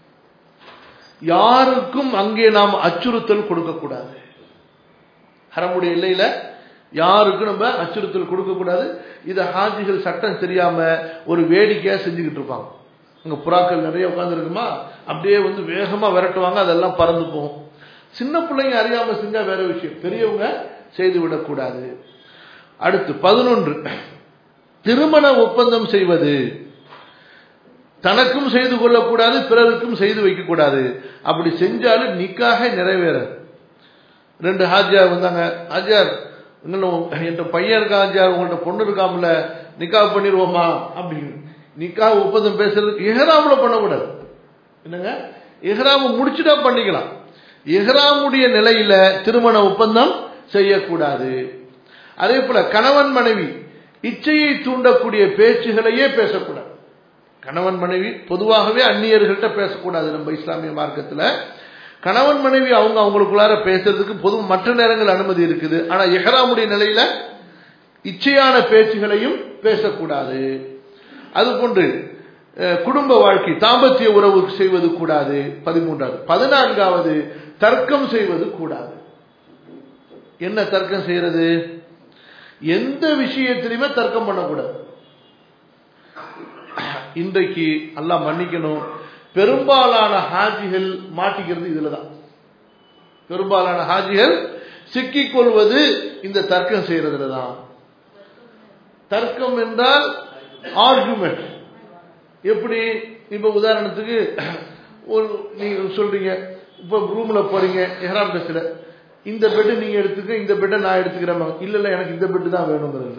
யாருக்கும் அங்கே நாம் அச்சுறுத்தல் கொடுக்கக்கூடாது ஹரமுடைய எல்லையில யாருக்கும் நம்ம அச்சுறுத்தல் கொடுக்கக்கூடாது இதை ஹாஜிகள் சட்டம் தெரியாம ஒரு வேடிக்கையா செஞ்சுக்கிட்டு இருப்பாங்க அங்க புறாக்கள் நிறைய உட்காந்துருக்குமா அப்படியே வந்து வேகமா விரட்டுவாங்க அதெல்லாம் பறந்து போகும் சின்ன பிள்ளைங்க அறியாம செஞ்சா வேற விஷயம் பெரியவங்க செய்து விடக்கூடாது அடுத்து பதினொன்று திருமண ஒப்பந்தம் செய்வது தனக்கும் செய்து கொள்ளக்கூடாது பிறருக்கும் செய்து வைக்கக்கூடாது அப்படி செஞ்சாலும் நிக்காக நிறைவேறாது ரெண்டு ஹாஜியார் வந்தாங்க ஹாஜியார் இன்னும் என்கிட்ட பையன் இருக்கா ஹாஜியார் உங்கள்ட்ட பொண்ணு இருக்காமல நிக்கா பண்ணிடுவோமா அப்படின்னு நிக்கா ஒப்பந்தம் பேசுறதுக்கு எஹராமில் பண்ணக்கூடாது என்னங்க எஹராம முடிச்சுட்டா பண்ணிக்கலாம் எஹராமுடைய நிலையில திருமண ஒப்பந்தம் செய்யக்கூடாது அதே போல கணவன் மனைவி இச்சையை தூண்டக்கூடிய பேச்சுகளையே பேசக்கூடாது கணவன் மனைவி பொதுவாகவே அந்நியர்கள்ட்ட பேசக்கூடாது நம்ம இஸ்லாமிய மார்க்கத்துல கணவன் மனைவி அவங்க அவங்களுக்குள்ளார பேசுறதுக்கு பொது மற்ற நேரங்கள் அனுமதி இருக்குது ஆனா எஹராமுடைய நிலையில இச்சையான பேச்சுகளையும் பேசக்கூடாது அதுபோன்று குடும்ப வாழ்க்கை தாம்பத்திய உறவு செய்வது கூடாது பதிமூன்றாவது பதினான்காவது தர்க்கம் செய்வது கூடாது என்ன தர்க்கம் செய்யறது எந்த விஷயத்திலுமே தர்க்கம் பண்ணக்கூடாது இன்றைக்கு எல்லாம் மன்னிக்கணும் பெரும்பாலான ஹாஜிகள் மாட்டிக்கிறது இதுலதான் பெரும்பாலான ஹாஜிகள் சிக்கிக் கொள்வது இந்த தர்க்கம் செய்யறதுல தான் தர்க்கம் என்றால் ஆர்குமெண்ட் எப்படி இப்ப உதாரணத்துக்கு ஒரு நீங்க சொல்றீங்க இப்ப ரூம்ல போறீங்க எஹராம் ட்ரெஸ்ல இந்த பெட்டு நீங்க எடுத்துக்க இந்த பெட்டை நான் எடுத்துக்கிறேன் இல்ல இல்ல எனக்கு இந்த பெட்டு தான் வேணுங்கிறது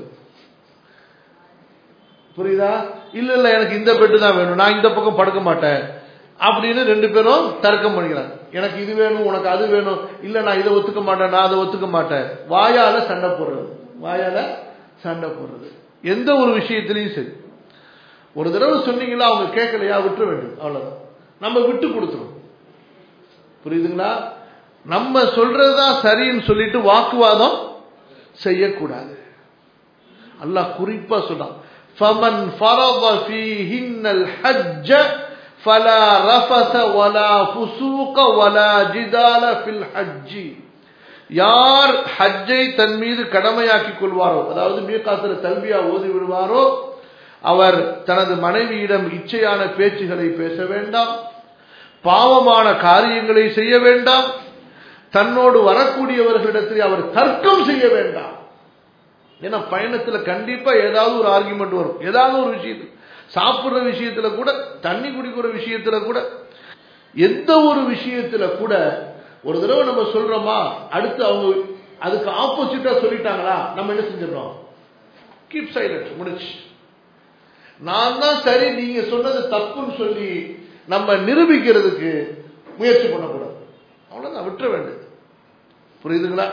புரியுதா இல்ல இல்ல எனக்கு இந்த பெட்டு தான் வேணும் நான் இந்த பக்கம் படுக்க மாட்டேன் அப்படின்னு ரெண்டு பேரும் தர்க்கம் பண்ணிக்கிறாங்க எனக்கு இது வேணும் உனக்கு அது வேணும் இல்ல நான் இதை ஒத்துக்க மாட்டேன் நான் அதை ஒத்துக்க மாட்டேன் வாயால சண்டை போடுறது வாயால சண்டை போடுறது எந்த ஒரு விஷயத்திலையும் சரி ஒரு தடவை சொன்னீங்களா அவங்க கேட்கலையா விட்டுற வேண்டும் அவ்வளவுதான் நம்ம விட்டு கொடுத்துரும் புரியுதுங்களா நம்ம சொல்றதுதான் சரின்னு சொல்லிட்டு வாக்குவாதம் செய்யக்கூடாது அல்லாஹ் குறிப்பா சொல்றான் ஃபமன் ஃபரض فيهن الحج فلا رفث ولا فسوق ولا جدال في الحج யார் ஹஜ்ஜை தன் மீது கடமையாக்கிக் கொள்வாரோ அதாவது மீகாத்துல தல்பியா ஓதி விடுவாரோ அவர் தனது மனைவியிடம் இச்சையான பேச்சுகளை பேச வேண்டாம் பாவமான காரியங்களை செய்ய வேண்டாம் தன்னோடு வரக்கூடியவர்களிடத்தில் அவர் தர்க்கம் செய்ய வேண்டாம் ஏன்னா பயணத்துல கண்டிப்பா ஏதாவது ஒரு ஆர்குமெண்ட் வரும் ஏதாவது ஒரு விஷயத்துல சாப்பிடுற விஷயத்துல கூட தண்ணி குடிக்கிற விஷயத்துல கூட எந்த ஒரு விஷயத்துல கூட ஒரு தடவை நம்ம சொல்றோமா அடுத்து அவங்க அதுக்கு ஆப்போசிட்டா சொல்லிட்டாங்களா நம்ம என்ன செஞ்சிடறோம் கீப் சைலண்ட் முடிச்சு நான் தான் சரி நீங்க சொன்னது தப்புன்னு சொல்லி நம்ம நிரூபிக்கிறதுக்கு முயற்சி பண்ணக்கூடாது அவ்வளவுதான் விட்டுற வேண்டியது புரியுதுங்களா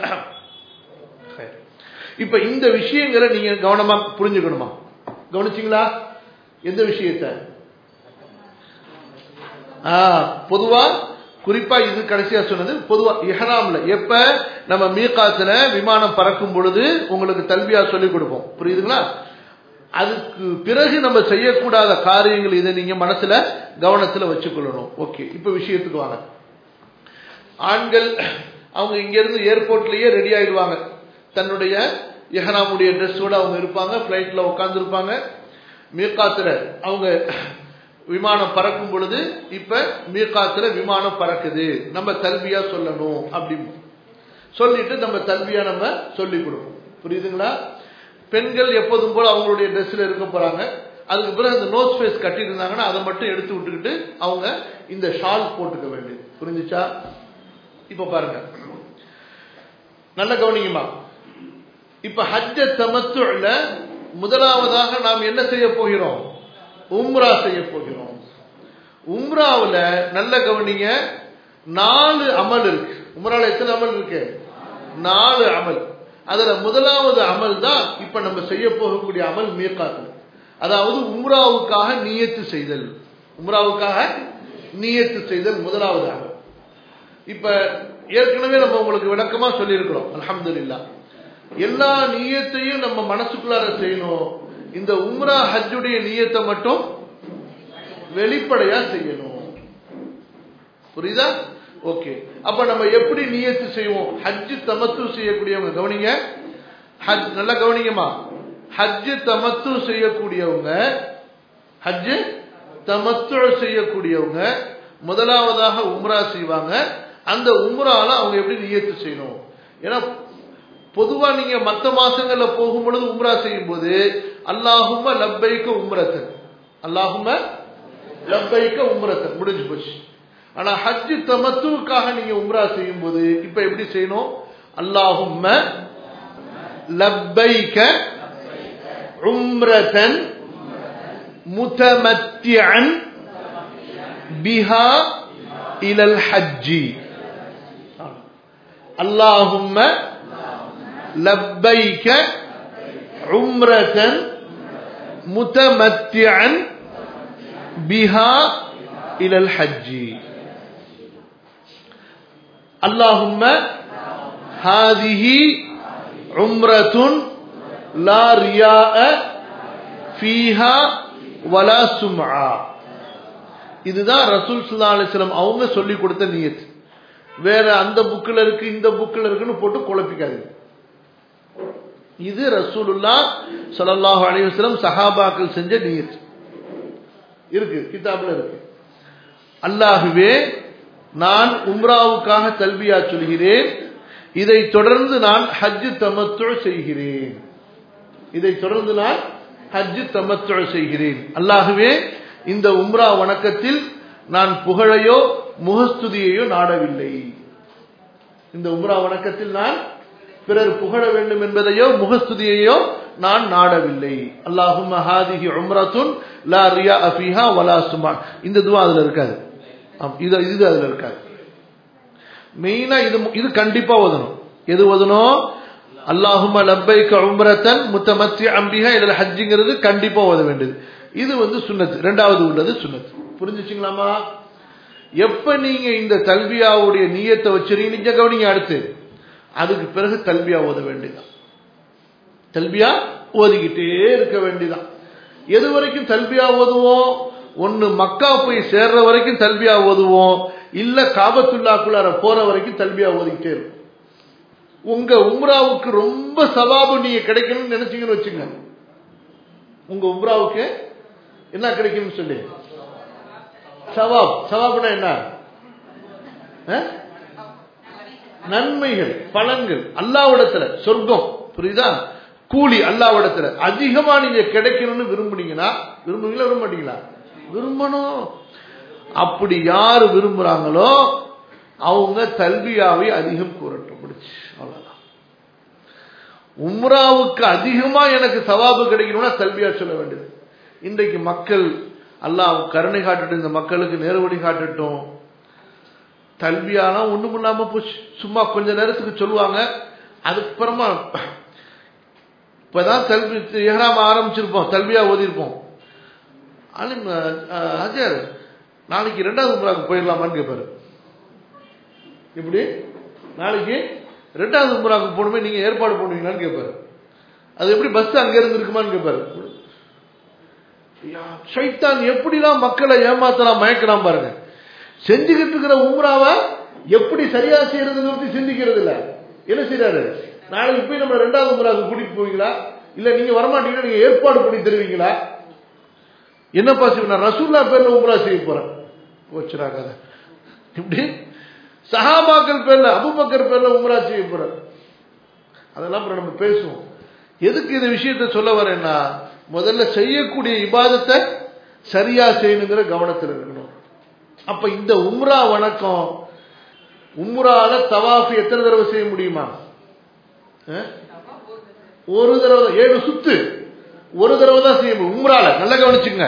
இப்ப இந்த விஷயங்களை நீங்க கவனமா புரிஞ்சுக்கணுமா கவனிச்சிங்களா எந்த விஷயத்த பொதுவா குறிப்பா இது கடைசியா சொன்னது பொதுவா இஹராம்ல எப்ப நம்ம மீகாத்துல விமானம் பறக்கும் பொழுது உங்களுக்கு தல்வியா சொல்லி கொடுப்போம் புரியுதுங்களா அதுக்கு பிறகு நம்ம செய்யக்கூடாத காரியங்கள் இதை நீங்க மனசுல கவனத்துல வச்சுக்கொள்ளணும் ஓகே இப்ப விஷயத்துக்கு வாங்க ஆண்கள் அவங்க இங்க இருந்து ஏர்போர்ட்லயே ரெடி ஆயிடுவாங்க தன்னுடைய எஹராமுடைய ட்ரெஸ்ஸோட அவங்க இருப்பாங்க பிளைட்ல உட்கார்ந்து இருப்பாங்க மீர்காத்துல அவங்க விமானம் பறக்கும் பொழுது இப்ப மீர்காத்துல விமானம் பறக்குது நம்ம தல்வியா சொல்லணும் அப்படின்னு சொல்லிட்டு நம்ம தல்வியா நம்ம சொல்லி கொடுப்போம் புரியுதுங்களா பெண்கள் எப்போதும் போல அவங்களுடைய ட்ரெஸ்ல இருக்க போறாங்க அதுக்கு பிறகு அந்த நோஸ் ஃபேஸ் கட்டிட்டு இருந்தாங்கன்னா அதை மட்டும் எடுத்து விட்டுக்கிட்டு அவங்க இந்த ஷால் போட்டுக்க வேண்டியது புரிஞ்சுச்சா இப்ப பாருங்க நல்ல கவனிங்கம்மா இப்ப ஹஜ்ஜ தமத்துள்ள முதலாவதாக நாம் என்ன செய்ய போகிறோம் உம்ரா செய்ய போகிறோம் உம்ராவுல நல்ல கவனிங்க நாலு அமல் இருக்கு உம்ரால எத்தனை அமல் இருக்கு நாலு அமல் அதுல முதலாவது அமல் தான் இப்ப நம்ம செய்ய போகக்கூடிய அமல் மீர்காத்து அதாவது உம்ராவுக்காக நியத்து செய்தல் உம்ராவுக்காக நியத்து செய்தல் முதலாவது அமல் இப்ப ஏற்கனவே நம்ம உங்களுக்கு விளக்கமா சொல்லியிருக்கிறோம் அலமதுல்லா எல்லா நீயத்தையும் நம்ம மனசுக்குள்ளார செய்யணும் இந்த உம்ரா ஹஜ்ஜுடைய நீயத்தை மட்டும் வெளிப்படையா செய்யணும் புரியுதா ஓகே அப்ப நம்ம எப்படி நியத்து செய்வோம் ஹஜ்ஜு தமத்து செய்யக்கூடியவங்க கவனிங்க ஹஜ் நல்லா கவனிங்கம்மா ஹஜ்ஜு தமத்து செய்யக்கூடியவங்க ஹஜ்ஜு தமத்து செய்யக்கூடியவங்க முதலாவதாக உம்ரா செய்வாங்க அந்த உம்ரால அவங்க எப்படி நியத்து செய்யணும் ஏன்னா பொதுவா நீங்க மத்த மாசங்கள்ல போகும் பொழுது உம்ரா செய்யும் போது அல்லாஹும லப்பைக்க உம்ரத்தன் அல்லாஹும லப்பைக்க உம்ரத்தன் முடிஞ்சு போச்சு ஆனா ஹஜ் தமத்துவுக்காக நீங்க உம்ரா செய்யும் போது இப்ப எப்படி செய்யணும் அல்லாஹும்ம லப்பைக்க உம்ரத்தன் முத்தமத்தியன் பிஹா இலல் ஹஜ்ஜி அல்லாஹும்ம لبيك عمرة متمتعا بها إلى الحج اللهم هذه عمرة لا رياء فيها ولا سمعة இதுதான் ரசூல் சுல்லா அலிஸ்லாம் அவங்க சொல்லி கொடுத்த நியத் வேற அந்த புக்கில் இருக்கு இந்த புக்கில் இருக்குன்னு போட்டு குழப்பிக்காதீங்க இது ரசூலுல்லா சல்லாஹு அலிவசலம் சஹாபாக்கள் செஞ்ச நீயத் இருக்கு கிதாப்ல இருக்கு அல்லாஹுவே நான் உம்ராவுக்காக தல்வியா சொல்கிறேன் இதை தொடர்ந்து நான் ஹஜ்ஜு தமத்து செய்கிறேன் இதை தொடர்ந்து நான் ஹஜ்ஜு தமத்து செய்கிறேன் அல்லாஹுவே இந்த உம்ரா வணக்கத்தில் நான் புகழையோ முகஸ்துதியையோ நாடவில்லை இந்த உம்ரா வணக்கத்தில் நான் பிறர் புகழ வேண்டும் என்பதையோ முகஸ்துதியையோ நான் நாடவில்லை அல்லாஹும் ஹாதிஹி உம்ரத்துன் லா ரியா அஃபிஹா வலா சுமான் இந்த துவா அதுல இருக்காது இது இது அதுல இருக்காது மெயினா இது இது கண்டிப்பா ஓதணும் எது ஓதணும் அல்லாஹும லப்பைக்க உம்ரத்தன் முத்தமத்தி அம்பிஹா இதுல ஹஜ்ஜிங்கிறது கண்டிப்பா ஓத வேண்டியது இது வந்து சுண்ணத்து ரெண்டாவது உள்ளது சுண்ணத்து புரிஞ்சுச்சுங்களாமா எப்ப நீங்க இந்த தல்வியாவுடைய நீயத்தை வச்சிருக்கீங்க கவனிங்க அடுத்து அதுக்கு பிறகு கல்வியா ஓத வேண்டியதான் தல்பியா ஓதிக்கிட்டே இருக்க வேண்டியதான் எது வரைக்கும் தல்பியா ஓதுவோம் ஒன்னு மக்கா போய் சேர்ற வரைக்கும் தல்பியா ஓதுவோம் இல்ல காபத்துல்லாக்குள்ளார போற வரைக்கும் தல்பியா ஓதிக்கிட்டே இருக்கும் உங்க உம்ராவுக்கு ரொம்ப சவாபு நீங்க கிடைக்கணும்னு நினைச்சீங்கன்னு வச்சுங்க உங்க உம்ராவுக்கு என்ன கிடைக்கும்னு சொல்லி சவாப் சவாப்னா என்ன அஹ்? நன்மைகள் பலன்கள் அல்லாவிடத்துல சொர்க்கம் புரியுதா கூலி அல்லாவிடத்துல அதிகமா நீங்க கிடைக்கணும்னு விரும்புனீங்கன்னா விரும்புவீங்களா விரும்ப மாட்டீங்களா விரும்பணும் அப்படி யார் விரும்புறாங்களோ அவங்க தல்வியாவை அதிகம் கூறட்டும் முடிச்சு அவ்வளவுதான் உம்ராவுக்கு அதிகமா எனக்கு சவாபு கிடைக்கணும்னா தல்வியா சொல்ல வேண்டியது இன்றைக்கு மக்கள் அல்லாஹ் கருணை காட்டட்டும் இந்த மக்களுக்கு நேர்வழி காட்டட்டும் தல்வியாலாம் ஒண்ணும் இல்லாம போச்சு சும்மா கொஞ்ச நேரத்துக்கு சொல்லுவாங்க அதுக்கப்புறமா இப்பதான் தல்வி எஹராம ஆரம்பிச்சிருப்போம் தல்வியா ஓதிருப்போம் ஆலிம் அஹ், அஜர் நாளைக்கு ரெண்டாவது முறாக்கு போயிடலாமான்னு கேட்பாரு இப்படி நாளைக்கு ரெண்டாவது முறாக்கு போகணுமே நீங்க ஏற்பாடு பண்ணுவீங்களான்னு கேட்பாரு அது எப்படி பஸ் அங்க இருந்து இருக்குமான்னு கேட்பாரு யா, ஷைத்தான் எப்படிலாம் மக்களை ஏமாத்தலாம் மயக்கலாம் பாருங்க செஞ்சுக்கிட்டு இருக்கிற உம்ராவை எப்படி சரியா செய்யறதுன்னு பத்தி சிந்திக்கிறது இல்ல என்ன செய்யறாரு நாளைக்கு போய் நம்ம ரெண்டாவது உம்ராவுக்கு கூட்டிட்டு போவீங்களா இல்ல நீங்க வரமாட்டீங்கன்னா நீங்க ஏற்பாடு பண்ணி தருவீங்களா என்னப்பா செய்வேன் நான் ரசூல்லா பேர்ல உம்ரா செய்ய போறேன் போச்சுறாங்க அதை. இப்படி சஹாபாக்கள் பேர்ல அபுபக்கர் பேர்ல உம்ரா செய்ய போறேன் அதெல்லாம் அப்புறம் நம்ம பேசுவோம் எதுக்கு இந்த விஷயத்தை சொல்ல வரேன்னா முதல்ல செய்யக்கூடிய இபாதத்தை சரியா செய்யணுங்கிற கவனத்தில் இருக்கணும் அப்ப இந்த உம்ரா வணக்கம் உம்ரால தவாஃப் எத்தனை தடவை செய்ய முடியுமா அஹ்? ஒரு தடவை தான். ஏழு சுத்து ஒரு தடவை தான் செய்ய முடியும் உம்ரால நல்லா கவனிச்சுங்க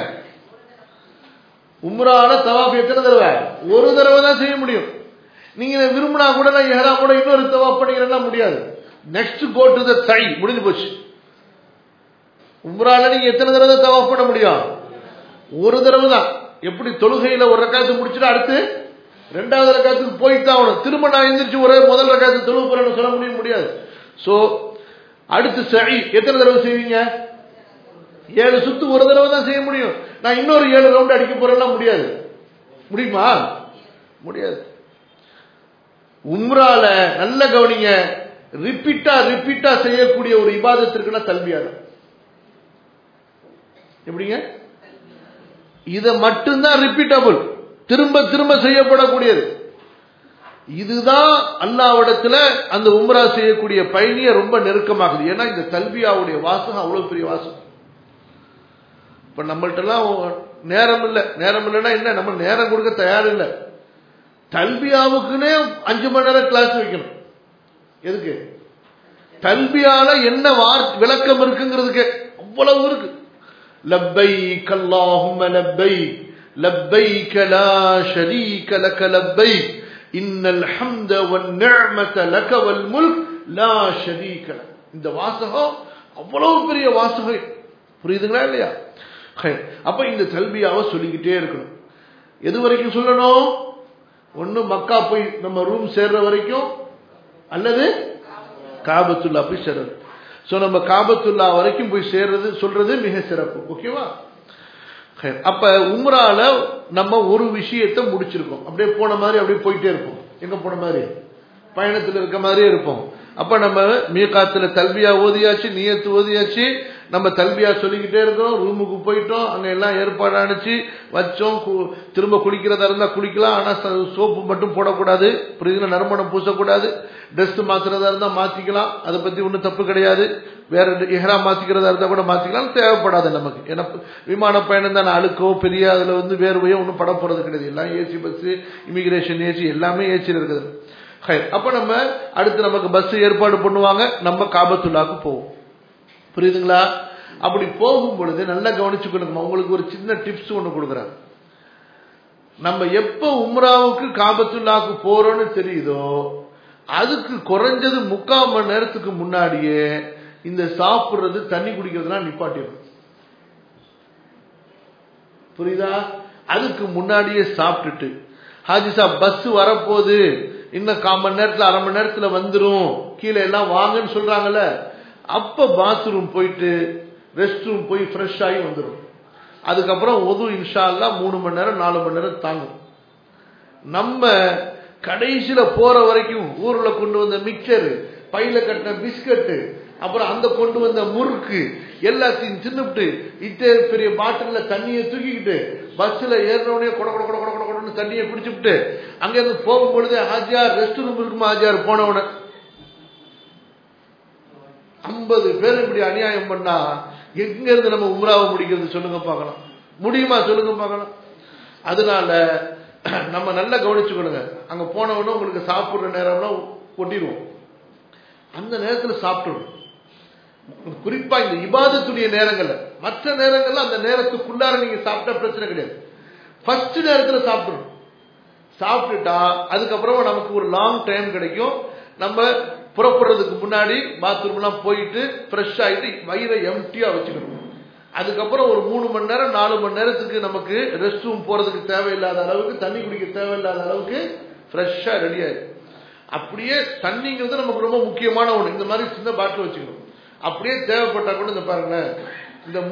உம்ரால தவாஃப் எத்தனை தடவை ஒரு தடவை தான் செய்ய முடியும் நீங்க இதை விரும்பினா கூட நான் ஏறா கூட இன்னொரு தவாஃப் பண்ணிக்கிறேன்னா முடியாது நெக்ஸ்ட் கோ டு த தை முடிஞ்சு போச்சு உம்ரால நீங்க எத்தனை தடவை தான் தவாஃப் பண்ண முடியும் ஒரு தடவை தான் எப்படி தொழுகையில ஒரு ரக்காத்து முடிச்சுட்டு அடுத்து ரெண்டாவது ரக்காத்துக்கு போயிட்டு தான் ஆகணும் திரும்ப நான் எந்திரிச்சு ஒரே முதல் ரக்காத்து தொழுவு போறேன்னு சொல்ல முடியும் முடியாது சோ அடுத்து சரி எத்தனை தடவை செய்வீங்க ஏழு சுத்து ஒரு தடவை தான் செய்ய முடியும் நான் இன்னொரு ஏழு ரவுண்ட் அடிக்க போறேன்னா முடியாது முடியுமா முடியாது உம்ரால நல்ல கவனிங்க ரிப்பீட்டா ரிப்பீட்டா செய்யக்கூடிய ஒரு இபாதத்திற்குன்னா தல்வியா தான் எப்படிங்க இதை மட்டும்தான் ரிப்பீட்டபிள் திரும்ப திரும்ப செய்யப்படக்கூடியது இதுதான் அல்லாவிடத்துல அந்த உம்ரா செய்யக்கூடிய பயணியை ரொம்ப நெருக்கமாகுது ஏன்னா இந்த தல்வியாவுடைய வாசகம் அவ்வளவு பெரிய வாசகம் இப்ப நம்மள்ட்ட எல்லாம் நேரம் இல்லை நேரம் இல்லைன்னா என்ன நம்ம நேரம் கொடுக்க தயார் இல்லை தல்பியாவுக்குன்னே அஞ்சு மணி நேரம் கிளாஸ் வைக்கணும் எதுக்கு தல்பியால என்ன வார் விளக்கம் இருக்குங்கிறதுக்கு அவ்வளவு இருக்கு லப்பைக் அல்லாஹும்ம லப்பைக் லப்பைக் லா ஷரீக லக லப்பைக் இன்னல் ஹம்த வன் நிஅமத லக வல் முல்க் லா ஷரீக லக் இந்த வாசகம் அவ்வளவு பெரிய வாசகம் புரியுதுங்களா இல்லையா ஹை. அப்ப இந்த தல்பியாவை சொல்லிக்கிட்டே இருக்கணும் எது வரைக்கும் சொல்லணும் ஒண்ணு மக்கா போய் நம்ம ரூம் சேர்ற வரைக்கும் அல்லது காபத்துல்லா போய் சேர்றது சோ நம்ம காபத்துல்லா வரைக்கும் போய் சேர்றது சொல்றது மிக சிறப்பு ஓகேவா ஹை. அப்ப உம்ரால நம்ம ஒரு விஷயத்தை முடிச்சிருக்கோம் அப்படியே போன மாதிரி அப்படியே போயிட்டே இருப்போம் எங்க போன மாதிரி பயணத்துல இருக்க மாதிரியே இருப்போம் அப்ப நம்ம மீகாத்துல தல்பியா ஓதியாச்சு நியத்து ஓதியாச்சு நம்ம தல்பியா சொல்லிக்கிட்டே இருக்கோம் ரூமுக்கு போயிட்டோம் அங்க எல்லாம் ஏற்பாடு அனுப்பிச்சு வச்சோம் கு- திரும்ப குளிக்கிறதா இருந்தா குளிக்கலாம் ஆனா சோப்பு மட்டும் போடக்கூடாது புரியுதுல நறுமணம் பூசக்கூடாது ட்ரெஸ் மாத்துறதா இருந்தா மாத்திக்கலாம் அதை பத்தி ஒன்றும் தப்பு கிடையாது வேற எஹரா மாத்திக்கிறதா இருந்தா கூட மாத்திக்கலாம் தேவைப்படாது நமக்கு ஏன்னா விமான பயணம் தான் அழுக்கோ பெரிய அதுல வந்து வேர்வையோ ஒன்றும் பட போறது கிடையாது எல்லாம் ஏசி பஸ் இமிகிரேஷன் ஏசி எல்லாமே ஏசியில் இருக்குது ஹை. அப்ப நம்ம அடுத்து நமக்கு பஸ் ஏற்பாடு பண்ணுவாங்க நம்ம காபத்துல்லாக்கு போவோம் புரியுதுங்களா அப்படி போகும் பொழுது நல்லா கவனிச்சுக்கணுமா உங்களுக்கு ஒரு சின்ன டிப்ஸ் ஒன்று கொடுக்குறேன் நம்ம எப்ப உம்ராவுக்கு காபத்துல்லாக்கு போறோம்னு தெரியுதோ அதுக்கு குறைஞ்சது முக்கால் மணி நேரத்துக்கு முன்னாடியே இந்த சாப்பிடுறது தண்ணி குடிக்கிறதுலாம் நிப்பாட்டிடும் புரியுதா அதுக்கு முன்னாடியே சாப்பிட்டுட்டு ஹாஜி சாப் பஸ் வரப்போகுது இன்னும் கால் மணி நேரத்துல அரை மணி நேரத்துல வந்துரும் கீழே எல்லாம் வாங்கன்னு சொல்றாங்கல்ல அப்ப பாத்ரூம் போயிட்டு ரெஸ்ட் ரூம் போய் ஃப்ரெஷ் ஆகி வந்துடும் அதுக்கப்புறம் ஒது இன்ஷா அல்லா மூணு மணி நேரம் நாலு மணி நேரம் தாங்கும் நம்ம கடைசியில போற வரைக்கும் ஊர்ல கொண்டு வந்த மிக்சர் பையில கட்டின பிஸ்கட்டு அப்புறம் அந்த கொண்டு வந்த முறுக்கு எல்லாத்தையும் தின்னுபிட்டு இத்தே பெரிய பாட்டில்ல தண்ணியை தூக்கிக்கிட்டு பஸ்ல ஏறினோடனே கொட கொட கொட கொட கொட கொடன்னு தண்ணியை பிடிச்சுட்டு அங்கிருந்து போகும் பொழுது ஆஜியார் ரெஸ்ட் ரூம் இருக்குமா ஆஜியார் போனவன ஐம்பது பேர் இப்படி அநியாயம் பண்ணா எங்க இருந்து நம்ம உம்ராவை முடிக்கிறது சொல்லுங்க பார்க்கலாம் முடியுமா சொல்லுங்க பார்க்கலாம் அதனால நம்ம நல்லா கவனிச்சுக்கணுங்க அங்க போனவொடனே உங்களுக்கு சாப்பிடுற நேரம்லாம் கொட்டிடுவோம் அந்த நேரத்தில் சாப்பிட்டுடும் குறிப்பா இந்த இபாதத்துடைய நேரங்கள்ல மற்ற நேரங்கள்ல அந்த நேரத்துக்குள்ளார நீங்க சாப்பிட்டா பிரச்சனை கிடையாது ஃபர்ஸ்ட் நேரத்துல சாப்பிடணும் சாப்பிட்டுட்டா அதுக்கப்புறமா நமக்கு ஒரு லாங் டைம் கிடைக்கும் நம்ம புறப்படுறதுக்கு முன்னாடி பாத்ரூம்லாம் போயிட்டு ஃப்ரெஷ் ஆகிட்டு வயிறை எம்டியா வச்சுக்கணும் அதுக்கப்புறம் ஒரு மூணு மணி நேரம் நாலு மணி நேரத்துக்கு நமக்கு ரெஸ்ட் ரூம் போறதுக்கு தேவையில்லாத அளவுக்கு தண்ணி குடிக்க தேவையில்லாத அளவுக்கு ஃப்ரெஷ்ஷா ரெடி ஆயிடும் அப்படியே தண்ணிங்கிறது நமக்கு ரொம்ப முக்கியமான ஒண்ணு இந்த மாதிரி சின்ன பாட்டில் வச்சுக்கணும் அப்படியே தேவைப்பட்டா கூட இந்த பாருங்களேன் இந்த